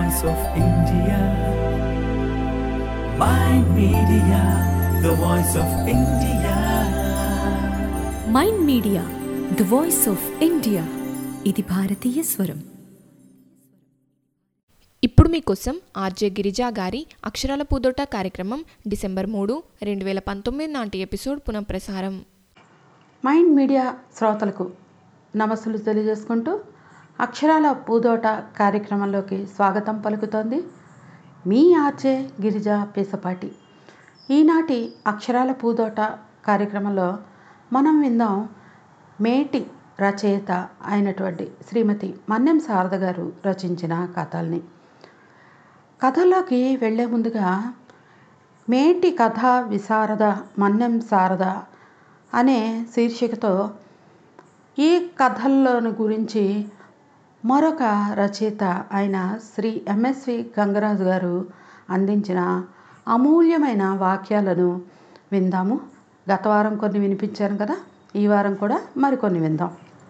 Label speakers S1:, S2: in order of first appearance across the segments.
S1: voice of India. Mind Media, the voice of India.
S2: Mind media the voice of India ఇది భారతీయ స్వరం
S3: ఇప్పుడు మీకోసం ఆర్జే గిరిజా గారి అక్షరాల పూదోట కార్యక్రమం డిసెంబర్ మూడు రెండు వేల పంతొమ్మిది నాటి ఎపిసోడ్ పునఃప్రసారం
S4: మైండ్ మీడియా శ్రోతలకు నమస్సులు తెలియజేసుకుంటూ అక్షరాల పూదోట కార్యక్రమంలోకి స్వాగతం పలుకుతోంది మీ ఆర్జే గిరిజ పేసపాటి ఈనాటి అక్షరాల పూదోట కార్యక్రమంలో మనం విందాం మేటి రచయిత అయినటువంటి శ్రీమతి మన్నెం శారద గారు రచించిన కథల్ని కథల్లోకి వెళ్ళే ముందుగా మేటి కథ విశారద మన్నెం శారద అనే శీర్షికతో ఈ కథల్లోని గురించి మరొక రచయిత అయిన శ్రీ ఎంఎస్వి గంగరాజు గారు అందించిన అమూల్యమైన వాక్యాలను విందాము గత వారం కొన్ని వినిపించాను కదా ఈ వారం కూడా మరికొన్ని విందాం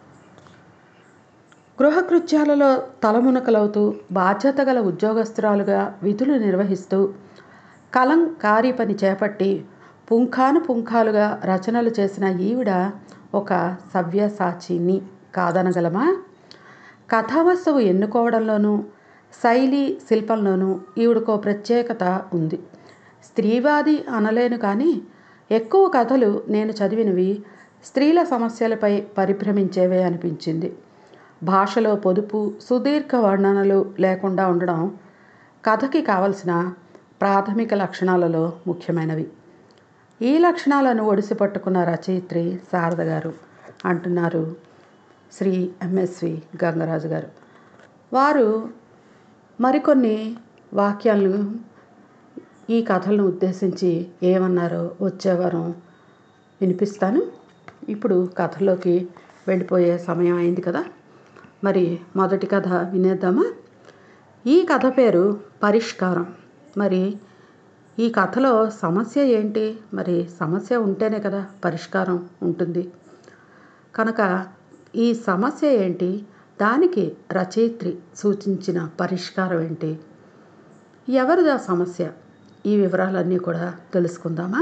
S4: గృహకృత్యాలలో తలమునకలవుతూ బాధ్యత గల ఉద్యోగస్తురాలుగా విధులు నిర్వహిస్తూ కలంకారీ పని చేపట్టి పుంఖాను పుంఖాలుగా రచనలు చేసిన ఈవిడ ఒక సవ్యసాచిని కాదనగలమా కథావస్తువు ఎన్నుకోవడంలోనూ శైలి శిల్పంలోనూ ఈవిడకో ప్రత్యేకత ఉంది స్త్రీవాది అనలేను కానీ ఎక్కువ కథలు నేను చదివినవి స్త్రీల సమస్యలపై పరిభ్రమించేవే అనిపించింది భాషలో పొదుపు సుదీర్ఘ వర్ణనలు లేకుండా ఉండడం కథకి కావలసిన ప్రాథమిక లక్షణాలలో ముఖ్యమైనవి ఈ లక్షణాలను ఒడిసి పట్టుకున్న రచయిత్రి శారద గారు అంటున్నారు శ్రీ ఎంఎస్వి గంగరాజు గారు వారు మరికొన్ని వాక్యాలను ఈ కథలను ఉద్దేశించి ఏమన్నారో వచ్చేవారం వినిపిస్తాను ఇప్పుడు కథలోకి వెళ్ళిపోయే సమయం అయింది కదా మరి మొదటి కథ వినేద్దామా ఈ కథ పేరు పరిష్కారం మరి ఈ కథలో సమస్య ఏంటి మరి సమస్య ఉంటేనే కదా పరిష్కారం ఉంటుంది కనుక ఈ సమస్య ఏంటి దానికి రచయిత్రి సూచించిన పరిష్కారం ఏంటి ఎవరిదా సమస్య ఈ వివరాలన్నీ కూడా తెలుసుకుందామా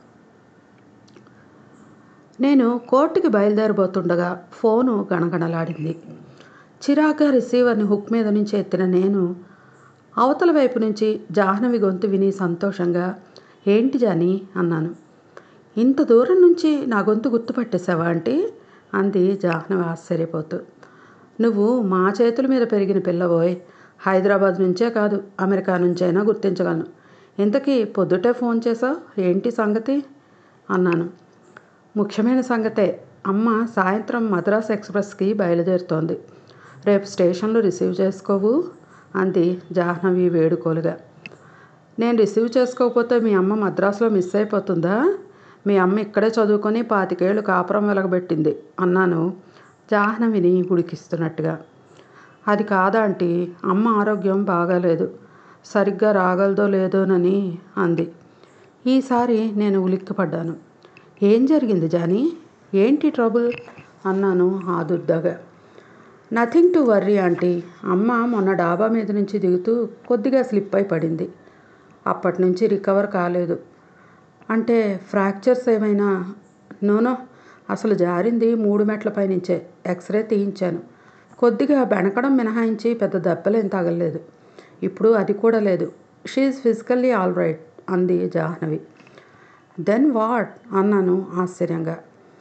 S4: నేను కోర్టుకి బయలుదేరబోతుండగా ఫోను గణగణలాడింది చిరాగ్గా రిసీవర్ని హుక్ మీద నుంచి ఎత్తిన నేను అవతల వైపు నుంచి జాహ్నవి గొంతు విని సంతోషంగా ఏంటి జాని అన్నాను ఇంత దూరం నుంచి నా గొంతు గుర్తుపట్టేశావా అంటే అంది జాహ్నవి ఆశ్చర్యపోతూ నువ్వు మా చేతుల మీద పెరిగిన పిల్లవోయ్ హైదరాబాద్ నుంచే కాదు అమెరికా నుంచైనా గుర్తించగలను ఇంతకీ పొద్దుటే ఫోన్ చేసావు ఏంటి సంగతి అన్నాను ముఖ్యమైన సంగతే అమ్మ సాయంత్రం మద్రాస్ ఎక్స్ప్రెస్కి బయలుదేరుతోంది రేపు స్టేషన్లో రిసీవ్ చేసుకోవు అంది జాహ్నవి వేడుకోలుగా నేను రిసీవ్ చేసుకోకపోతే మీ అమ్మ మద్రాసులో మిస్ అయిపోతుందా మీ అమ్మ ఇక్కడే చదువుకొని పాతికేళ్ళు కాపురం వెలగబెట్టింది అన్నాను జాహ్నవిని ఉడికిస్తున్నట్టుగా అది కాదంటీ అమ్మ ఆరోగ్యం బాగాలేదు సరిగ్గా రాగలదో లేదోనని అంది ఈసారి నేను ఉలిక్కిపడ్డాను ఏం జరిగింది జానీ ఏంటి ట్రబుల్ అన్నాను ఆదుర్దాగా నథింగ్ టు వర్రీ ఆంటీ అమ్మ మొన్న డాబా మీద నుంచి దిగుతూ కొద్దిగా స్లిప్ అయి పడింది అప్పటి నుంచి రికవర్ కాలేదు అంటే ఫ్రాక్చర్స్ ఏమైనా నోనో అసలు జారింది మూడు మెట్ల పైనుంచే ఎక్స్రే తీయించాను కొద్దిగా బెనకడం మినహాయించి పెద్ద దెబ్బలేం తగలలేదు ఇప్పుడు అది కూడా లేదు షీఈ్ ఫిజికల్లీ ఆల్ రైట్ అంది జాహ్నవి దెన్ వాట్ అన్నాను ఆశ్చర్యంగా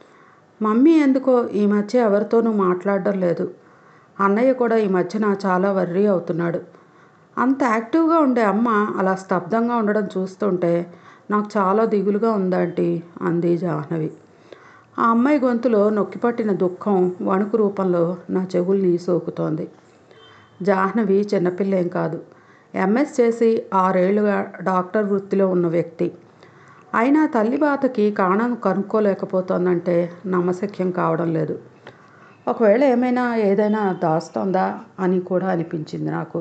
S4: మమ్మీ ఎందుకో ఈ మధ్య ఎవరితోనూ మాట్లాడడం లేదు అన్నయ్య కూడా ఈ మధ్యన చాలా వర్రీ అవుతున్నాడు అంత యాక్టివ్గా ఉండే అమ్మ అలా స్తబ్దంగా ఉండడం చూస్తుంటే నాకు చాలా దిగులుగా ఉందంటీ అంది జాహ్నవి ఆ అమ్మాయి గొంతులో నొక్కిపట్టిన దుఃఖం వణుకు రూపంలో నా చెవుల్ని సోకుతోంది జాహ్నవి చిన్నపిల్లేం కాదు ఎంఎస్ చేసి ఆరేళ్లుగా డాక్టర్ వృత్తిలో ఉన్న వ్యక్తి అయినా తల్లి బాధకి కారణం కనుక్కోలేకపోతోందంటే నమ్మశక్యం కావడం లేదు ఒకవేళ ఏమైనా ఏదైనా దాస్తోందా అని కూడా అనిపించింది నాకు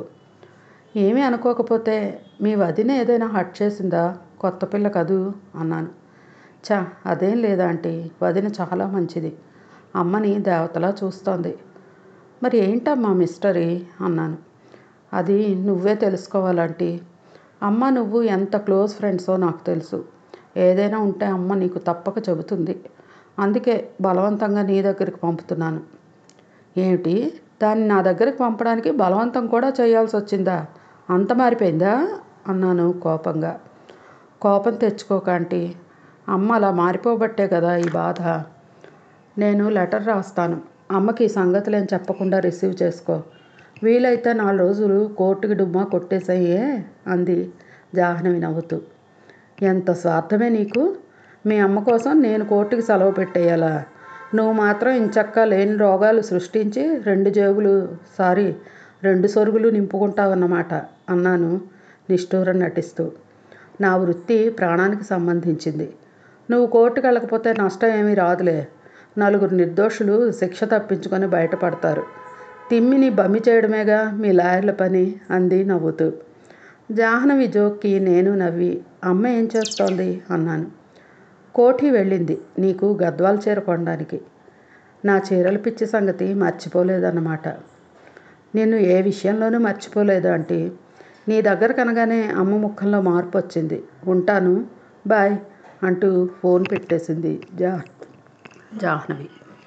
S4: ఏమీ అనుకోకపోతే మీ వదిన ఏదైనా హట్ చేసిందా కొత్త పిల్ల కదూ అన్నాను చా అదేం లేదా ఆంటీ వదిన చాలా మంచిది అమ్మని దేవతలా చూస్తోంది మరి ఏంటమ్మా మిస్టరీ అన్నాను అది నువ్వే తెలుసుకోవాలంటీ అమ్మ నువ్వు ఎంత క్లోజ్ ఫ్రెండ్సో నాకు తెలుసు ఏదైనా ఉంటే అమ్మ నీకు తప్పక చెబుతుంది అందుకే బలవంతంగా నీ దగ్గరికి పంపుతున్నాను ఏమిటి దాన్ని నా దగ్గరికి పంపడానికి బలవంతం కూడా చేయాల్సి వచ్చిందా అంత మారిపోయిందా అన్నాను కోపంగా కోపం తెచ్చుకోకంటీ అమ్మ అలా మారిపోబట్టే కదా ఈ బాధ నేను లెటర్ రాస్తాను అమ్మకి ఈ సంగతులేం చెప్పకుండా రిసీవ్ చేసుకో వీలైతే నాలుగు రోజులు కోర్టుకి డుమ్మా కొట్టేసయ్యే అంది జాహ్నవి నవ్వుతూ ఎంత స్వార్థమే నీకు మీ అమ్మ కోసం నేను కోర్టుకి సెలవు పెట్టేయాలా నువ్వు మాత్రం ఇంచక్క లేని రోగాలు సృష్టించి రెండు జేబులు సారీ రెండు సొరుగులు నింపుకుంటావన్నమాట అన్నాను నిష్ఠూరం నటిస్తూ నా వృత్తి ప్రాణానికి సంబంధించింది నువ్వు కోర్టుకు వెళ్ళకపోతే నష్టం ఏమీ రాదులే నలుగురు నిర్దోషులు శిక్ష తప్పించుకొని బయటపడతారు తిమ్మిని బమ్మి చేయడమేగా మీ లాయర్ల పని అంది నవ్వుతూ జాహ్నవి జోక్కి నేను నవ్వి అమ్మ ఏం చేస్తోంది అన్నాను కోఠి వెళ్ళింది నీకు గద్వాల చీర కొనడానికి నా చీరల పిచ్చి సంగతి మర్చిపోలేదన్నమాట నేను ఏ విషయంలోనూ మర్చిపోలేదు అంటే నీ దగ్గర కనగానే అమ్మ ముఖంలో మార్పు వచ్చింది ఉంటాను బాయ్ అంటూ ఫోన్ పెట్టేసింది జా జాహ్నవి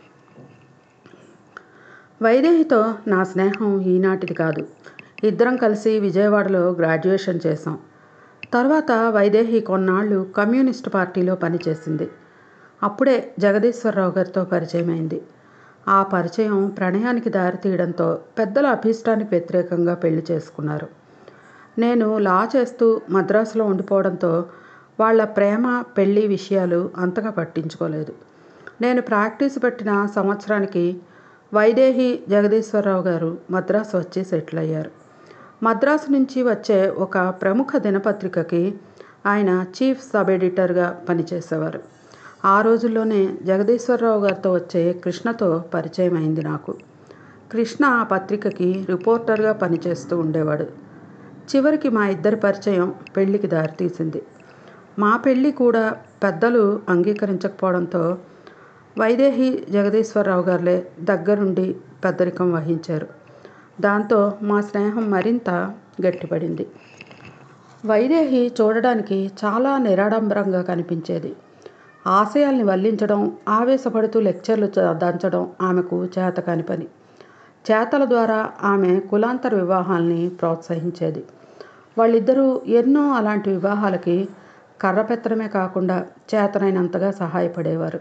S4: వైదేహితో నా స్నేహం ఈనాటిది కాదు ఇద్దరం కలిసి విజయవాడలో గ్రాడ్యుయేషన్ చేశాం తర్వాత వైదేహి కొన్నాళ్ళు కమ్యూనిస్ట్ పార్టీలో పనిచేసింది అప్పుడే జగదీశ్వరరావు గారితో పరిచయం అయింది ఆ పరిచయం ప్రణయానికి దారితీయడంతో పెద్దల అభీష్టానికి వ్యతిరేకంగా పెళ్లి చేసుకున్నారు నేను లా చేస్తూ మద్రాసులో ఉండిపోవడంతో వాళ్ళ ప్రేమ పెళ్లి విషయాలు అంతగా పట్టించుకోలేదు నేను ప్రాక్టీస్ పెట్టిన సంవత్సరానికి వైదేహి జగదీశ్వరరావు గారు మద్రాసు వచ్చి సెటిల్ అయ్యారు మద్రాసు నుంచి వచ్చే ఒక ప్రముఖ దినపత్రికకి ఆయన చీఫ్ సబ్ ఎడిటర్గా పనిచేసేవారు ఆ రోజుల్లోనే జగదీశ్వరరావు గారితో వచ్చే కృష్ణతో పరిచయం అయింది నాకు కృష్ణ ఆ పత్రికకి రిపోర్టర్గా పనిచేస్తూ ఉండేవాడు చివరికి మా ఇద్దరి పరిచయం పెళ్లికి దారితీసింది మా పెళ్ళి కూడా పెద్దలు అంగీకరించకపోవడంతో వైదేహి జగదీశ్వరరావు గారులే దగ్గరుండి పెద్దరికం వహించారు దాంతో మా స్నేహం మరింత గట్టిపడింది వైదేహి చూడడానికి చాలా నిరాడంబరంగా కనిపించేది ఆశయాల్ని వల్లించడం ఆవేశపడుతూ లెక్చర్లు చ- దంచడం ఆమెకు చేతకాని పని చేతల ద్వారా ఆమె కులాంతర వివాహాల్ని ప్రోత్సహించేది వాళ్ళిద్దరూ ఎన్నో అలాంటి వివాహాలకి కర్రపెత్తడమే కాకుండా చేతనైనంతగా సహాయపడేవారు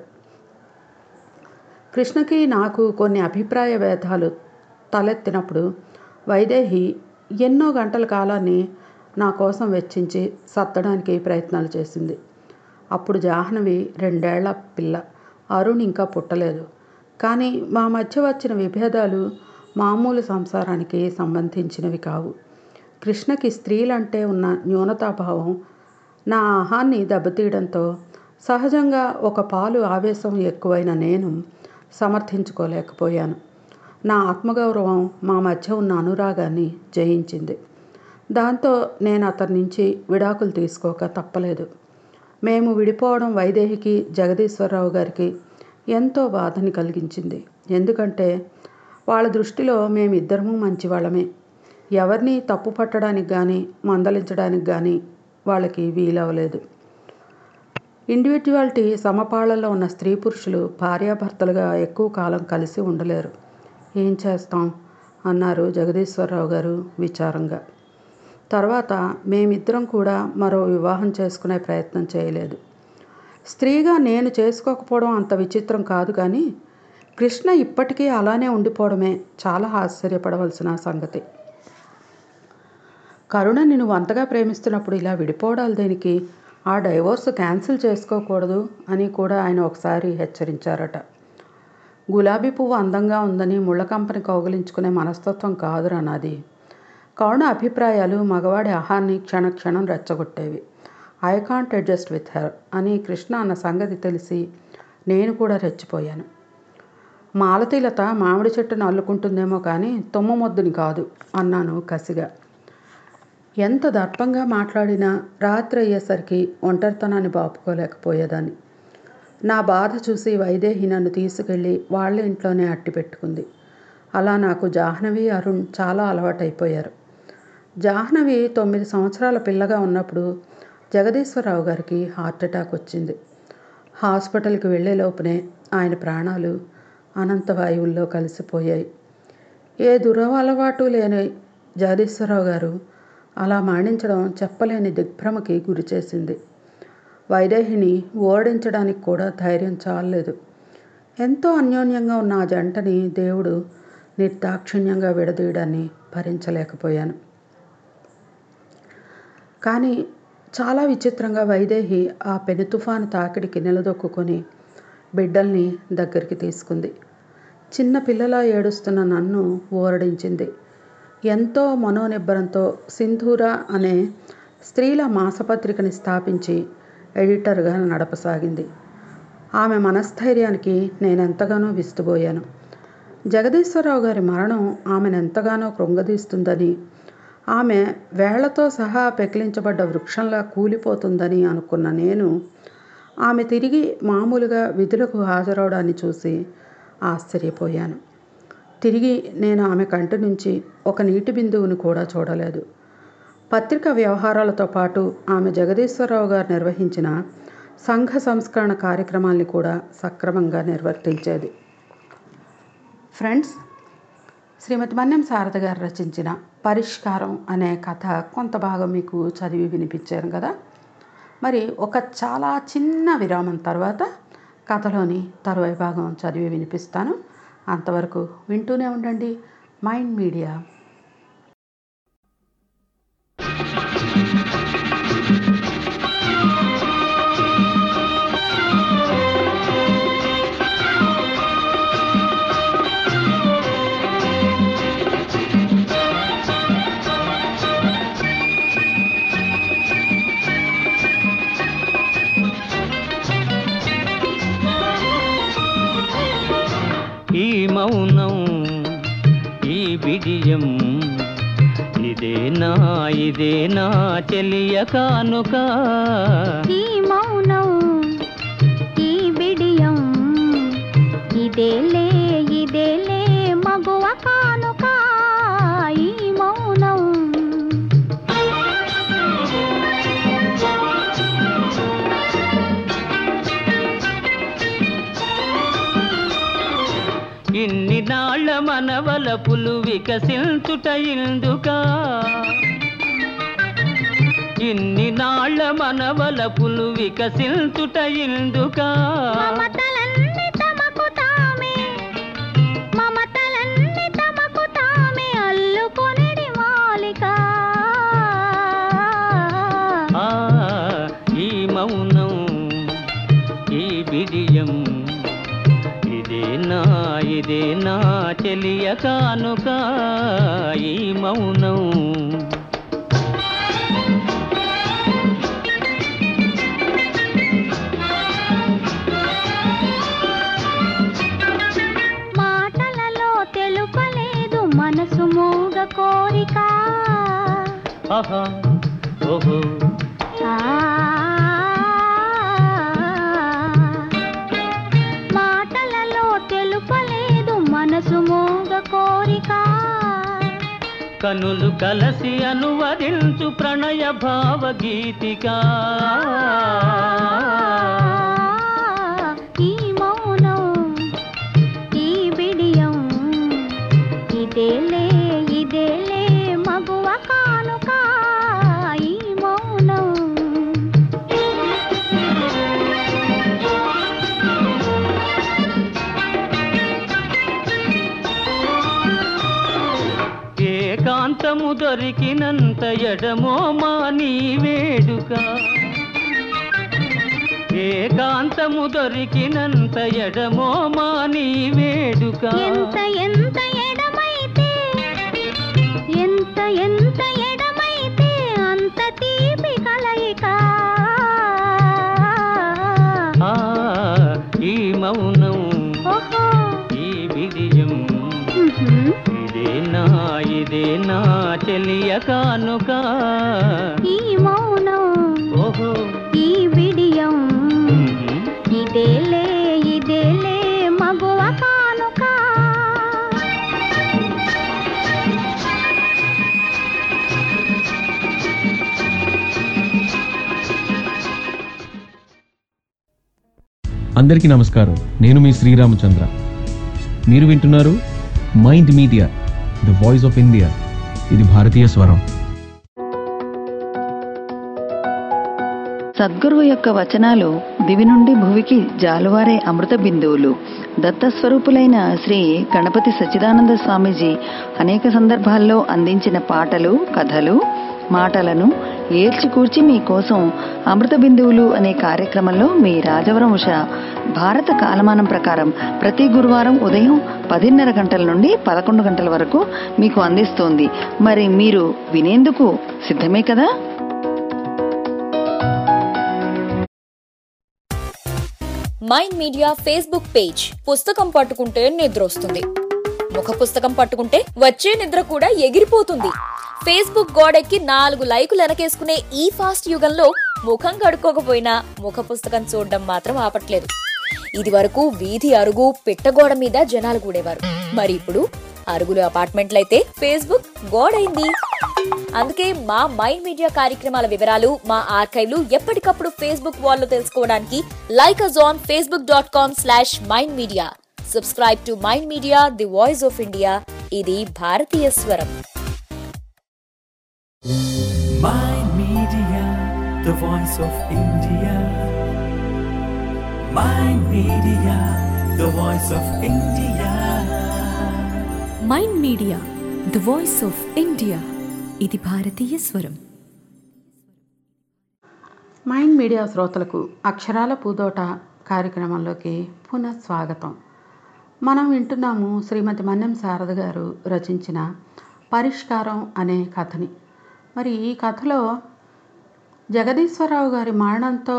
S4: కృష్ణకి నాకు కొన్ని అభిప్రాయ భేదాలు తలెత్తినప్పుడు వైదేహి ఎన్నో గంటల కాలాన్ని నా కోసం వెచ్చించి సత్తడానికి ప్రయత్నాలు చేసింది అప్పుడు జాహ్నవి రెండేళ్ల పిల్ల అరుణ్ ఇంకా పుట్టలేదు కానీ మా మధ్య వచ్చిన విభేదాలు మామూలు సంసారానికి సంబంధించినవి కావు కృష్ణకి స్త్రీలంటే ఉన్న న్యూనతాభావం నా ఆహాన్ని దెబ్బతీయడంతో సహజంగా ఒక పాలు ఆవేశం ఎక్కువైన నేను సమర్థించుకోలేకపోయాను నా ఆత్మగౌరవం మా మధ్య ఉన్న అనురాగాన్ని జయించింది దాంతో నేను అతని నుంచి విడాకులు తీసుకోక తప్పలేదు మేము విడిపోవడం వైదేహికి జగదీశ్వరరావు గారికి ఎంతో బాధని కలిగించింది ఎందుకంటే వాళ్ళ దృష్టిలో మేమిద్దరము మంచివాళ్ళమే ఎవరిని తప్పు పట్టడానికి కానీ మందలించడానికి కానీ వాళ్ళకి వీలవలేదు ఇండివిజువాలిటీ సమపాళ్లలో ఉన్న స్త్రీ పురుషులు భార్యాభర్తలుగా ఎక్కువ కాలం కలిసి ఉండలేరు ఏం చేస్తాం అన్నారు జగదీశ్వరరావు గారు విచారంగా తర్వాత మేమిద్దరం కూడా మరో వివాహం చేసుకునే ప్రయత్నం చేయలేదు స్త్రీగా నేను చేసుకోకపోవడం అంత విచిత్రం కాదు కానీ కృష్ణ ఇప్పటికీ అలానే ఉండిపోవడమే చాలా ఆశ్చర్యపడవలసిన సంగతి కరుణని నువ్వు అంతగా ప్రేమిస్తున్నప్పుడు ఇలా విడిపోవడాలు దేనికి ఆ డైవోర్స్ క్యాన్సిల్ చేసుకోకూడదు అని కూడా ఆయన ఒకసారి హెచ్చరించారట గులాబీ పువ్వు అందంగా ఉందని ముళ్ళ కంపని కౌగిలించుకునే మనస్తత్వం కాదురా నాది కరుణ అభిప్రాయాలు మగవాడి ఆహాన్ని క్షణక్షణం రెచ్చగొట్టేవి I can't adjust with her అని కృష్ణ అన్న సంగతి తెలిసి నేను కూడా రెచ్చిపోయాను మాలతీలత మామిడి చెట్టును అల్లుకుంటుందేమో కానీ తుమ్మ మొద్దుని కాదు అన్నాను కసిగా ఎంత దర్పంగా మాట్లాడినా రాత్రి అయ్యేసరికి ఒంటరితనాన్ని బాపుకోలేకపోయేదాన్ని నా బాధ చూసి వైదేహి నన్ను తీసుకెళ్ళి వాళ్ళ ఇంట్లోనే అట్టి పెట్టుకుంది అలా నాకు జాహ్నవి అరుణ్ చాలా అలవాటైపోయారు జాహ్నవి తొమ్మిది సంవత్సరాల పిల్లగా ఉన్నప్పుడు జగదీశ్వరరావు గారికి హార్ట్ అటాక్ వచ్చింది హాస్పిటల్కి వెళ్ళే లోపునే ఆయన ప్రాణాలు అనంత వాయువుల్లో కలిసిపోయాయి ఏ దురలవాటు లేని జగదీశ్వరరావు గారు అలా మరణించడం చెప్పలేని దిగ్భ్రమకి గురిచేసింది వైదేహిని ఓడించడానికి కూడా ధైర్యం చాలలేదు ఎంతో అన్యోన్యంగా ఉన్న ఆ జంటని దేవుడు నిర్దాక్షిణ్యంగా విడదీయడాన్ని భరించలేకపోయాను కానీ చాలా విచిత్రంగా వైదేహి ఆ పెను తుఫాను తాకిడికి నిలదొక్కుని బిడ్డల్ని దగ్గరికి తీసుకుంది చిన్న పిల్లలా ఏడుస్తున్న నన్ను ఓరడించింది ఎంతో మనోనిబ్బరంతో సింధూర అనే స్త్రీల మాసపత్రికని స్థాపించి ఎడిటర్గా నడపసాగింది ఆమె మనస్థైర్యానికి నేను ఎంతగానో విస్తుపోయాను జగదీశ్వరరావు గారి మరణం ఆమెను ఎంతగానో కృంగదీస్తుందని ఆమె వేళ్లతో సహా పెకిలించబడ్డ వృక్షంలా కూలిపోతుందని అనుకున్న నేను ఆమె తిరిగి మామూలుగా విధులకు హాజరవడాన్ని చూసి ఆశ్చర్యపోయాను తిరిగి నేను ఆమె కంటి నుంచి ఒక నీటి బిందువుని కూడా చూడలేదు పత్రికా వ్యవహారాలతో పాటు ఆమె జగదీశ్వరరావు గారు నిర్వహించిన సంఘ సంస్కరణ కార్యక్రమాల్ని కూడా సక్రమంగా నిర్వర్తించేది ఫ్రెండ్స్ శ్రీమతి మన్యం శారద గారు రచించిన పరిష్కారం అనే కథ కొంత భాగం మీకు చదివి వినిపించాను కదా మరి ఒక చాలా చిన్న విరామం తర్వాత కథలోని తరువాయి భాగం చదివి వినిపిస్తాను అంతవరకు వింటూనే ఉండండి మైండ్ మీడియా
S5: ఈ మౌనం ఈ బిడియం ఇదేనా ఇదేనా చెలియ కానుక
S6: ఈ మౌనం ఈ బిడియం ఇదేలే ఇదేలే మగువ కానుక ఈ మౌనం
S5: ఇన్ని నాళ్ళ మనవలపులు వికసించుట ఇందుకా ఇన్ని నాళ్ళ మనవలపులు వికసించుట ఇందుకా
S6: మమతలన్నీ తమకు తామే మమతలన్నీ తమకు తామే అల్లుకొనిడి మాలిక
S5: ఆ ఈ మౌనం ఈ బిడియం ఇదేనా ఇదేనా చెలియ కానుక ఈ మౌనం
S6: మాటలలో తెలుపలేదు మనసు మూగ కోరిక
S5: ఆహా ఓహో
S6: ఆ మాటలలో తెలుపలేదు మనసు మూగ కోరిక
S5: కనులు కలసి అనువదించు ప్రణయ భావగీతిక
S6: ఈ మౌనం ఈ బిడియం ఇదేలే ఇదేలే మగువ కానుక ఈ మౌనం
S5: ఏకాంతము దొరికినంత ఎడమో మా నీ వేడుక ఏకాంతము దొరికినంత ఎడమో మా నీ వేడుక
S6: ఎంత ఎంత ఎడమైతే ఎంత ఎంత ఎడమైతే అంత తీపి కలయిక
S5: ఆ, ఈ మౌనం
S6: ఓహో
S5: ఈ విజయం
S6: ఉహుం.
S5: ఇదేనా ఇదేనా చెలియ కానుక
S6: ఈ మౌనం
S5: ఓహో
S6: ఈ బిడియం
S5: ఉహుం.
S6: ఇదేలే ఇదేలే మగువ కానుక
S7: అందరికీ నమస్కారం నేను మీ శ్రీరామచంద్ర మీరు వింటున్నారు mind media the voice of India ఇది భారతీయ స్వరం
S8: సద్గురువు యొక్క వచనాలు దివి నుండి భువికి జాలువారే అమృత బిందువులు దత్తస్వరూపులైన శ్రీ గణపతి సచ్చిదానంద స్వామీజీ అనేక సందర్భాల్లో అందించిన పాటలు కథలు మాటలను ఏల్చికూర్చి మీకోసం అమృత బిందువులు అనే కార్యక్రమంలో మీ రాజవరం ఉష భారత కాలమానం ప్రకారం ప్రతి గురువారం ఉదయం పదిన్నర గంటల నుండి పదకొండు గంటల వరకు మీకు అందిస్తోంది మరి మీరు వినేందుకు సిద్ధమే కదా
S9: మైండ్ మీడియా ఫేస్బుక్ పేజ్ పుస్తకం పట్టుకుంటే నిద్ర వస్తుంది ముఖ పుస్తకం పట్టుకుంటే వచ్చే నిద్ర కూడా ఎగిరిపోతుంది ఫేస్బుక్ గోడెక్కి నాలుగు లైకులు వెనకేసుకునే ఈ ఫాస్ట్ యుగంలో ముఖం కడుక్కోకపోయినా ముఖ పుస్తకం చూడడం మాత్రం ఆపట్లేదు ఇది వరకు వీధి అరుగు పిట్టగోడ మీద జనాలు కూడేవారు మరి ఇప్పుడు అరుగులు అపార్ట్మెంట్లయితే ఫేస్బుక్ గోడైంది అందుకే మా మైండ్ మీడియా కార్యక్రమాల వివరాలు మా ఆర్కైవ్లు ఎప్పటికప్పుడు ఫేస్బుక్ వాల్లో తెలుసుకోవడానికి like us on Facebook dot com slash mind media subscribe to mind media the voice of India ఇది భారతీయ స్వరం
S1: Mind Media, the voice of India. Mind Media, the voice of India.
S2: Mind media the voice of India ఇది భారతీయ స్వరం
S4: mind media శ్రోతలకు అక్షరాల పూదోట కార్యక్రమంలోకి పునః స్వాగతం మనం వింటున్నాము శ్రీమతి మన్నెం శారద గారు రచించిన పరిష్కారం అనే కథని మరి ఈ కథలో జగదీశ్వరరావు గారి మరణంతో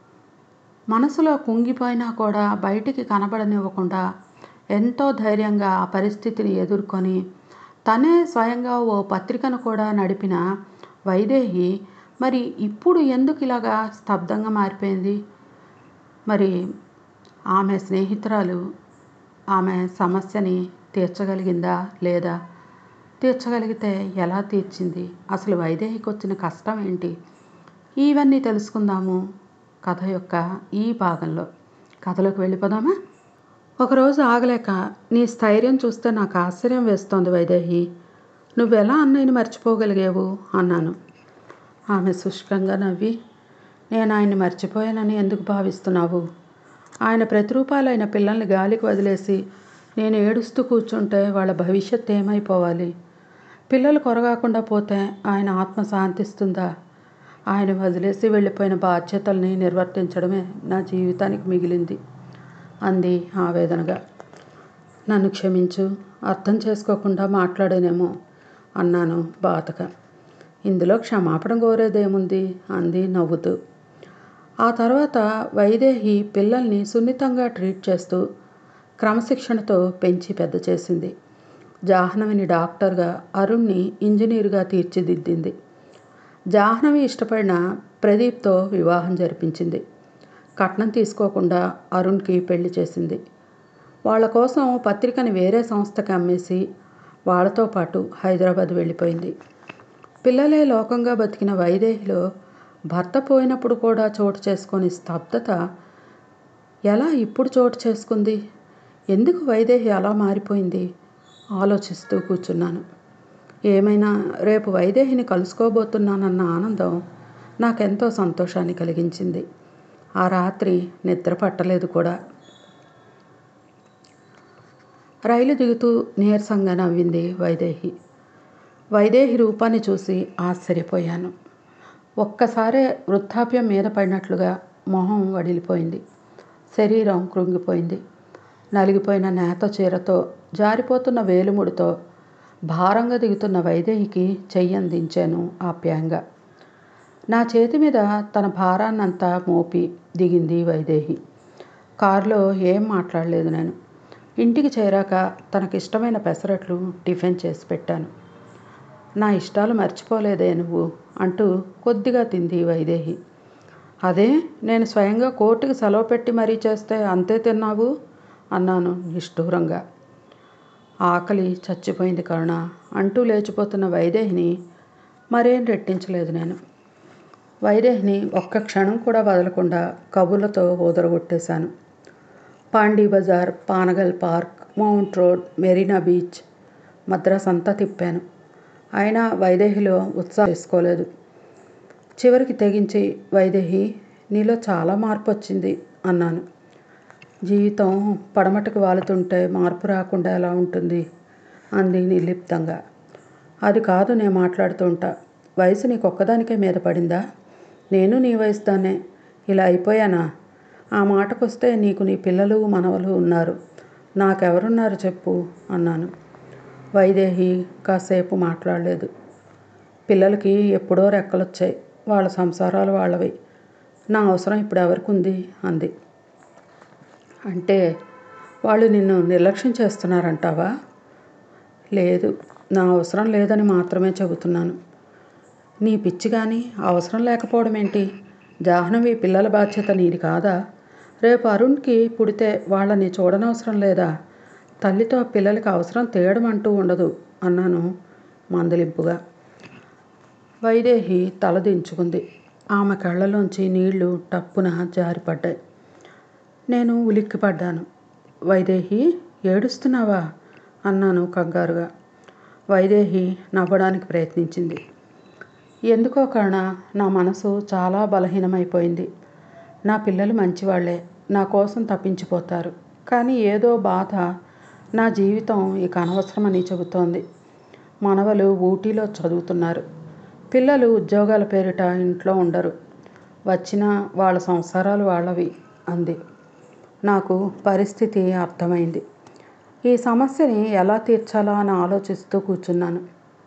S4: మనసులో కుంగిపోయినా కూడా బయటికి కనబడనివ్వకుండా ఎంతో ధైర్యంగా ఆ పరిస్థితిని ఎదుర్కొని తనే స్వయంగా ఓ పత్రికను కూడా నడిపిన వైదేహి మరి ఇప్పుడు ఎందుకు ఇలాగా స్తబ్దంగా మారిపోయింది మరి ఆమె స్నేహితురాలు ఆమె సమస్యని తీర్చగలిగిందా లేదా తీర్చగలిగితే ఎలా తీర్చింది అసలు వైదేహికి వచ్చిన కష్టం ఏంటి ఇవన్నీ తెలుసుకుందాము కథ యొక్క ఈ భాగంలో కథలోకి వెళ్ళిపోదామా ఒకరోజు ఆగలేక నీ స్థైర్యం చూస్తే నాకు ఆశ్చర్యం వేస్తోంది వైదేహి నువ్వెలా అన్నయ్యని మర్చిపోగలిగావు అన్నాను ఆమె శుష్కంగా నవ్వి నేను ఆయన్ని మర్చిపోయానని ఎందుకు భావిస్తున్నావు ఆయన ప్రతిరూపాలైన పిల్లల్ని గాలికి వదిలేసి నేను ఏడుస్తూ కూర్చుంటే వాళ్ళ భవిష్యత్ ఏమైపోవాలి పిల్లలు కొరగాకుండా పోతే ఆయన ఆత్మ శాంతిస్తుందా ఆయన వదిలేసి వెళ్ళిపోయిన బాధ్యతల్ని నిర్వర్తించడమే నా జీవితానికి మిగిలింది అంది ఆవేదనగా నన్ను క్షమించు అర్థం చేసుకోకుండా మాట్లాడానేమో అన్నాను బాధగా ఇందులో క్షమాపణ కోరేదేముంది అంది నవ్వుతూ ఆ తర్వాత వైదేహి పిల్లల్ని సున్నితంగా ట్రీట్ చేస్తూ క్రమశిక్షణతో పెంచి పెద్ద చేసింది జాహ్నవిని డాక్టర్గా అరుణ్ని ఇంజనీరుగా తీర్చిదిద్దింది జాహ్నవి ఇష్టపడిన ప్రదీప్తో వివాహం జరిపించింది కట్నం తీసుకోకుండా అరుణ్కి పెళ్లి చేసింది వాళ్ళ కోసం పత్రికని వేరే సంస్థకి అమ్మేసి వాళ్ళతో పాటు హైదరాబాద్ వెళ్ళిపోయింది పిల్లలే లోకంగా బతికిన వైదేహిలో భర్త పోయినప్పుడు కూడా చోటు చేసుకొని స్తబ్దత ఎలా ఇప్పుడు చోటు చేసుకుంది ఎందుకు వైదేహి అలా మారిపోయింది ఆలోచిస్తూ కూర్చున్నాను ఏమైనా రేపు వైదేహిని కలుసుకోబోతున్నానన్న ఆనందం నాకెంతో సంతోషాన్ని కలిగించింది ఆ రాత్రి నిద్ర పట్టలేదు కూడా రైలు దిగుతూ నీరసంగా నవ్వింది వైదేహి వైదేహి రూపాన్ని చూసి ఆశ్చర్యపోయాను ఒక్కసారే వృద్ధాప్యం మీద పడినట్లుగా మొహం వడిలిపోయింది శరీరం కృంగిపోయింది నలిగిపోయిన నేత చీరతో జారిపోతున్న వేలుముడితో భారంగా దిగుతున్న వైదేహికి చెయ్యి అందించాను ఆప్యాయంగా నా చేతి మీద తన భారాన్నంతా మోపి దిగింది వైదేహి కారులో ఏం మాట్లాడలేదు నేను ఇంటికి చేరాక తనకిష్టమైన పెసరట్లు టిఫిన్ చేసి పెట్టాను నా ఇష్టాలు మర్చిపోలేదే నువ్వు అంటూ కొద్దిగా తింది వైదేహి అదే నేను స్వయంగా కోర్టుకి సెలవు పెట్టి మరీ చేస్తే అంతే తిన్నావు అన్నాను నిష్ఠూరంగా ఆకలి చచ్చిపోయింది కరుణ అంటూ లేచిపోతున్న వైదేహిని మరేం రెట్టించలేదు నేను వైదేహిని ఒక్క క్షణం కూడా వదలకుండా కబుర్లతో ఊదరగొట్టేశాను Pondy Bazaar Panagal park Mount road Marina beach Madras అంతా తిప్పాను అయినా వైదేహిలో ఉత్సాహం చేసుకోలేదు చివరికి తెగించి వైదేహి నీలో చాలా మార్పు వచ్చింది అన్నాను జీవితం పడమటకు వాలుతుంటే మార్పు రాకుండా ఎలా ఉంటుంది అంది నిర్లిప్తంగా అది కాదు నేను మాట్లాడుతుంటా వయసు నీకు ఒక్కదానికే మీద పడిందా నేను నీ వయసు దాన్నే ఇలా అయిపోయానా ఆ మాటకొస్తే నీకు నీ పిల్లలు మనవలు ఉన్నారు నాకెవరున్నారు చెప్పు అన్నాను వైదేహి కాసేపు మాట్లాడలేదు పిల్లలకి ఎప్పుడో రెక్కలొచ్చాయి వాళ్ళ సంసారాలు వాళ్ళవి నా అవసరం ఇప్పుడు ఎవరికి ఉంది అంది అంటే వాళ్ళు నిన్ను నిర్లక్ష్యం చేస్తున్నారంటావా లేదు నా అవసరం లేదని మాత్రమే చెబుతున్నాను నీ పిచ్చి కానీ అవసరం లేకపోవడం ఏంటి జాహ్నవి పిల్లల బాధ్యత నీది కాదా రేపు అరుణ్కి పుడితే వాళ్ళని చూడనవసరం లేదా తల్లితో పిల్లలకి అవసరం తీయడం అంటూ ఉండదు అన్నాను మందలింపుగా వైదేహి తల దించుకుంది ఆమె కళ్ళలోంచి నీళ్లు టప్పున జారిపడ్డాయి నేను ఉలిక్కిపడ్డాను వైదేహి ఏడుస్తున్నావా అన్నాను కంగారుగా వైదేహి నవ్వడానికి ప్రయత్నించింది ఎందుకో కారణ నా మనసు చాలా బలహీనమైపోయింది నా పిల్లలు మంచివాళ్లే నా కోసం తప్పించిపోతారు కానీ ఏదో బాధ నా జీవితం ఇక అనవసరమని చెబుతోంది మనవలు ఊటీలో చదువుతున్నారు పిల్లలు ఉద్యోగాల పేరిట ఇంట్లో ఉండరు వచ్చిన వాళ్ళ సంసారాలు వాళ్ళవి అంది నాకు పరిస్థితి అర్థమైంది ఈ సమస్యని ఎలా తీర్చాలా అని ఆలోచిస్తూ కూర్చున్నాను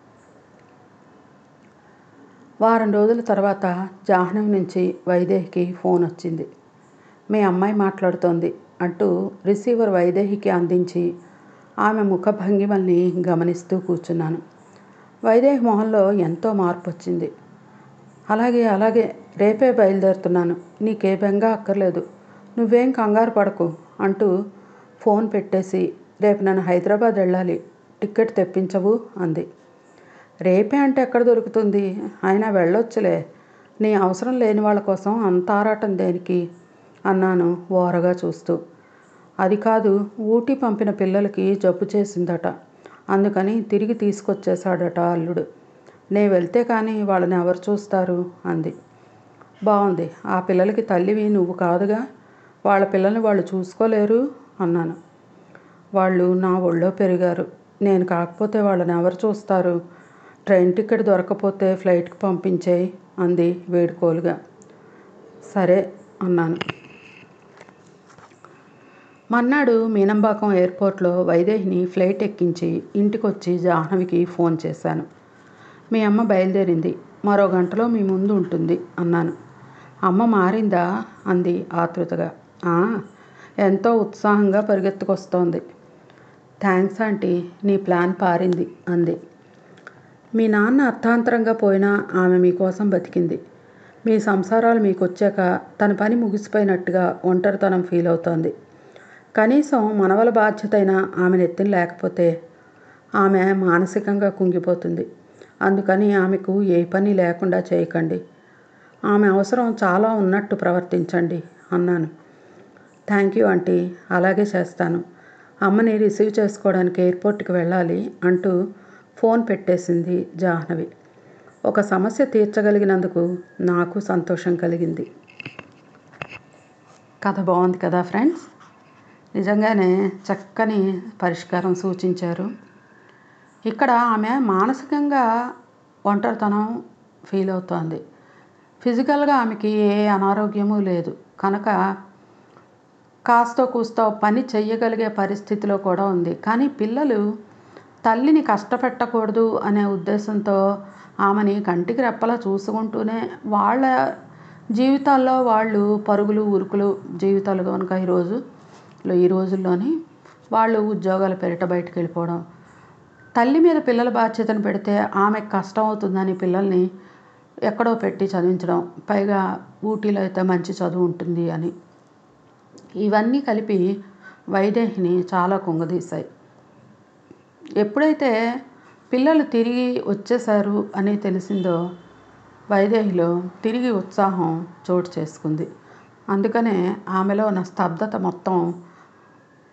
S4: వారం రోజుల తర్వాత జాహ్నవి నుంచి వైదేహికి ఫోన్ వచ్చింది మీ అమ్మాయి మాట్లాడుతోంది అంటూ రిసీవర్ వైదేహికి అందించి ఆమె ముఖ భంగిమల్ని గమనిస్తూ కూర్చున్నాను వైదేహి మొహంలో ఎంతో మార్పు వచ్చింది అలాగే అలాగే రేపే బయలుదేరుతున్నాను నీకే బెంగ అక్కర్లేదు నువ్వేం కంగారు పడకు అంటూ ఫోన్ పెట్టేసి రేపు నన్ను హైదరాబాద్ వెళ్ళాలి టికెట్ తెప్పించవు అంది రేపే అంటే ఎక్కడ దొరుకుతుంది అయినా వెళ్ళొచ్చులే నీ అవసరం లేని వాళ్ళ కోసం అంత ఆరాటం దేనికి అన్నాను ఓరగా చూస్తూ అది కాదు ఊటీ పంపిన పిల్లలకి జబ్బు చేసిందట అందుకని తిరిగి తీసుకొచ్చేశాడట అల్లుడు నే వెళ్తే కానీ వాళ్ళని ఎవరు చూస్తారు అంది బాగుంది ఆ పిల్లలకి తల్లివి నువ్వు కాదుగా వాళ్ళ పిల్లల్ని వాళ్ళు చూసుకోలేరు అన్నాను వాళ్ళు నా ఒళ్ళో పెరిగారు నేను కాకపోతే వాళ్ళని ఎవరు చూస్తారు ట్రైన్ టికెట్ దొరకపోతే ఫ్లైట్కి పంపించేయి అంది వేడుకోలుగా సరే అన్నాను మన్నాడు మీనంబాకం ఎయిర్పోర్ట్లో వైదేహిని ఫ్లైట్ ఎక్కించి ఇంటికొచ్చి జాహ్నవికి ఫోన్ చేశాను మీ అమ్మ బయలుదేరింది మరో గంటలో మీ ముందు ఉంటుంది అన్నాను అమ్మ మారిందా అంది ఆతృతగా "ఆ, ఎంతో ఉత్సాహంగా పరిగెత్తుకొస్తోంది థ్యాంక్స్ ఆంటీ నీ ప్లాన్ పారింది అంది మీ నాన్న అర్థాంతరంగా పోయినా ఆమె మీకోసం బతికింది మీ సంసారాలు మీకు వచ్చాక తన పని ముగిసిపోయినట్టుగా ఒంటరితనం ఫీల్ అవుతోంది కనీసం మనవల బాధ్యత అయినా ఆమె నెత్తిన లేకపోతే ఆమె మానసికంగా కుంగిపోతుంది అందుకని ఆమెకు ఏ పని లేకుండా చేయకండి ఆమె అవసరం చాలా ఉన్నట్టు ప్రవర్తించండి అన్నాను థ్యాంక్ యూ ఆంటీ అలాగే చేస్తాను అమ్మని రిసీవ్ చేసుకోవడానికి ఎయిర్పోర్ట్కి వెళ్ళాలి అంటూ ఫోన్ పెట్టేసింది జాహ్నవి ఒక సమస్య తీర్చగలిగినందుకు నాకు సంతోషం కలిగింది కథ బాగుంది కదా ఫ్రెండ్స్ నిజంగానే చక్కని పరిష్కారం సూచించారు ఇక్కడ ఆమె మానసికంగా ఒంటరితనం ఫీల్ అవుతోంది ఫిజికల్గా ఆమెకి ఏ అనారోగ్యము లేదు కనుక కాస్తో కూస్తో పని చెయ్యగలిగే పరిస్థితిలో కూడా ఉంది కానీ పిల్లలు తల్లిని కష్టపెట్టకూడదు అనే ఉద్దేశంతో ఆమెని కంటికి రెప్పలా చూసుకుంటూనే వాళ్ళ జీవితాల్లో వాళ్ళు పరుగులు ఉరుకులు జీవితాలు కనుక ఈరోజు ఈ రోజుల్లోని వాళ్ళు ఉద్యోగాల పేరిట బయటకు వెళ్ళిపోవడం తల్లి మీద పిల్లల బాధ్యతను పెడితే ఆమెకు కష్టం అవుతుందని పిల్లల్ని ఎక్కడో పెట్టి చదివించడం పైగా ఊటీలో అయితే మంచి చదువు ఉంటుంది అని ఇవన్నీ కలిపి వైదేహిని చాలా కుంగదీశాయి ఎప్పుడైతే పిల్లలు తిరిగి వచ్చేశారు అని తెలిసిందో వైదేహిలో తిరిగి ఉత్సాహం చోటు చేసుకుంది అందుకనే ఆమెలో ఉన్న స్తబ్దత మొత్తం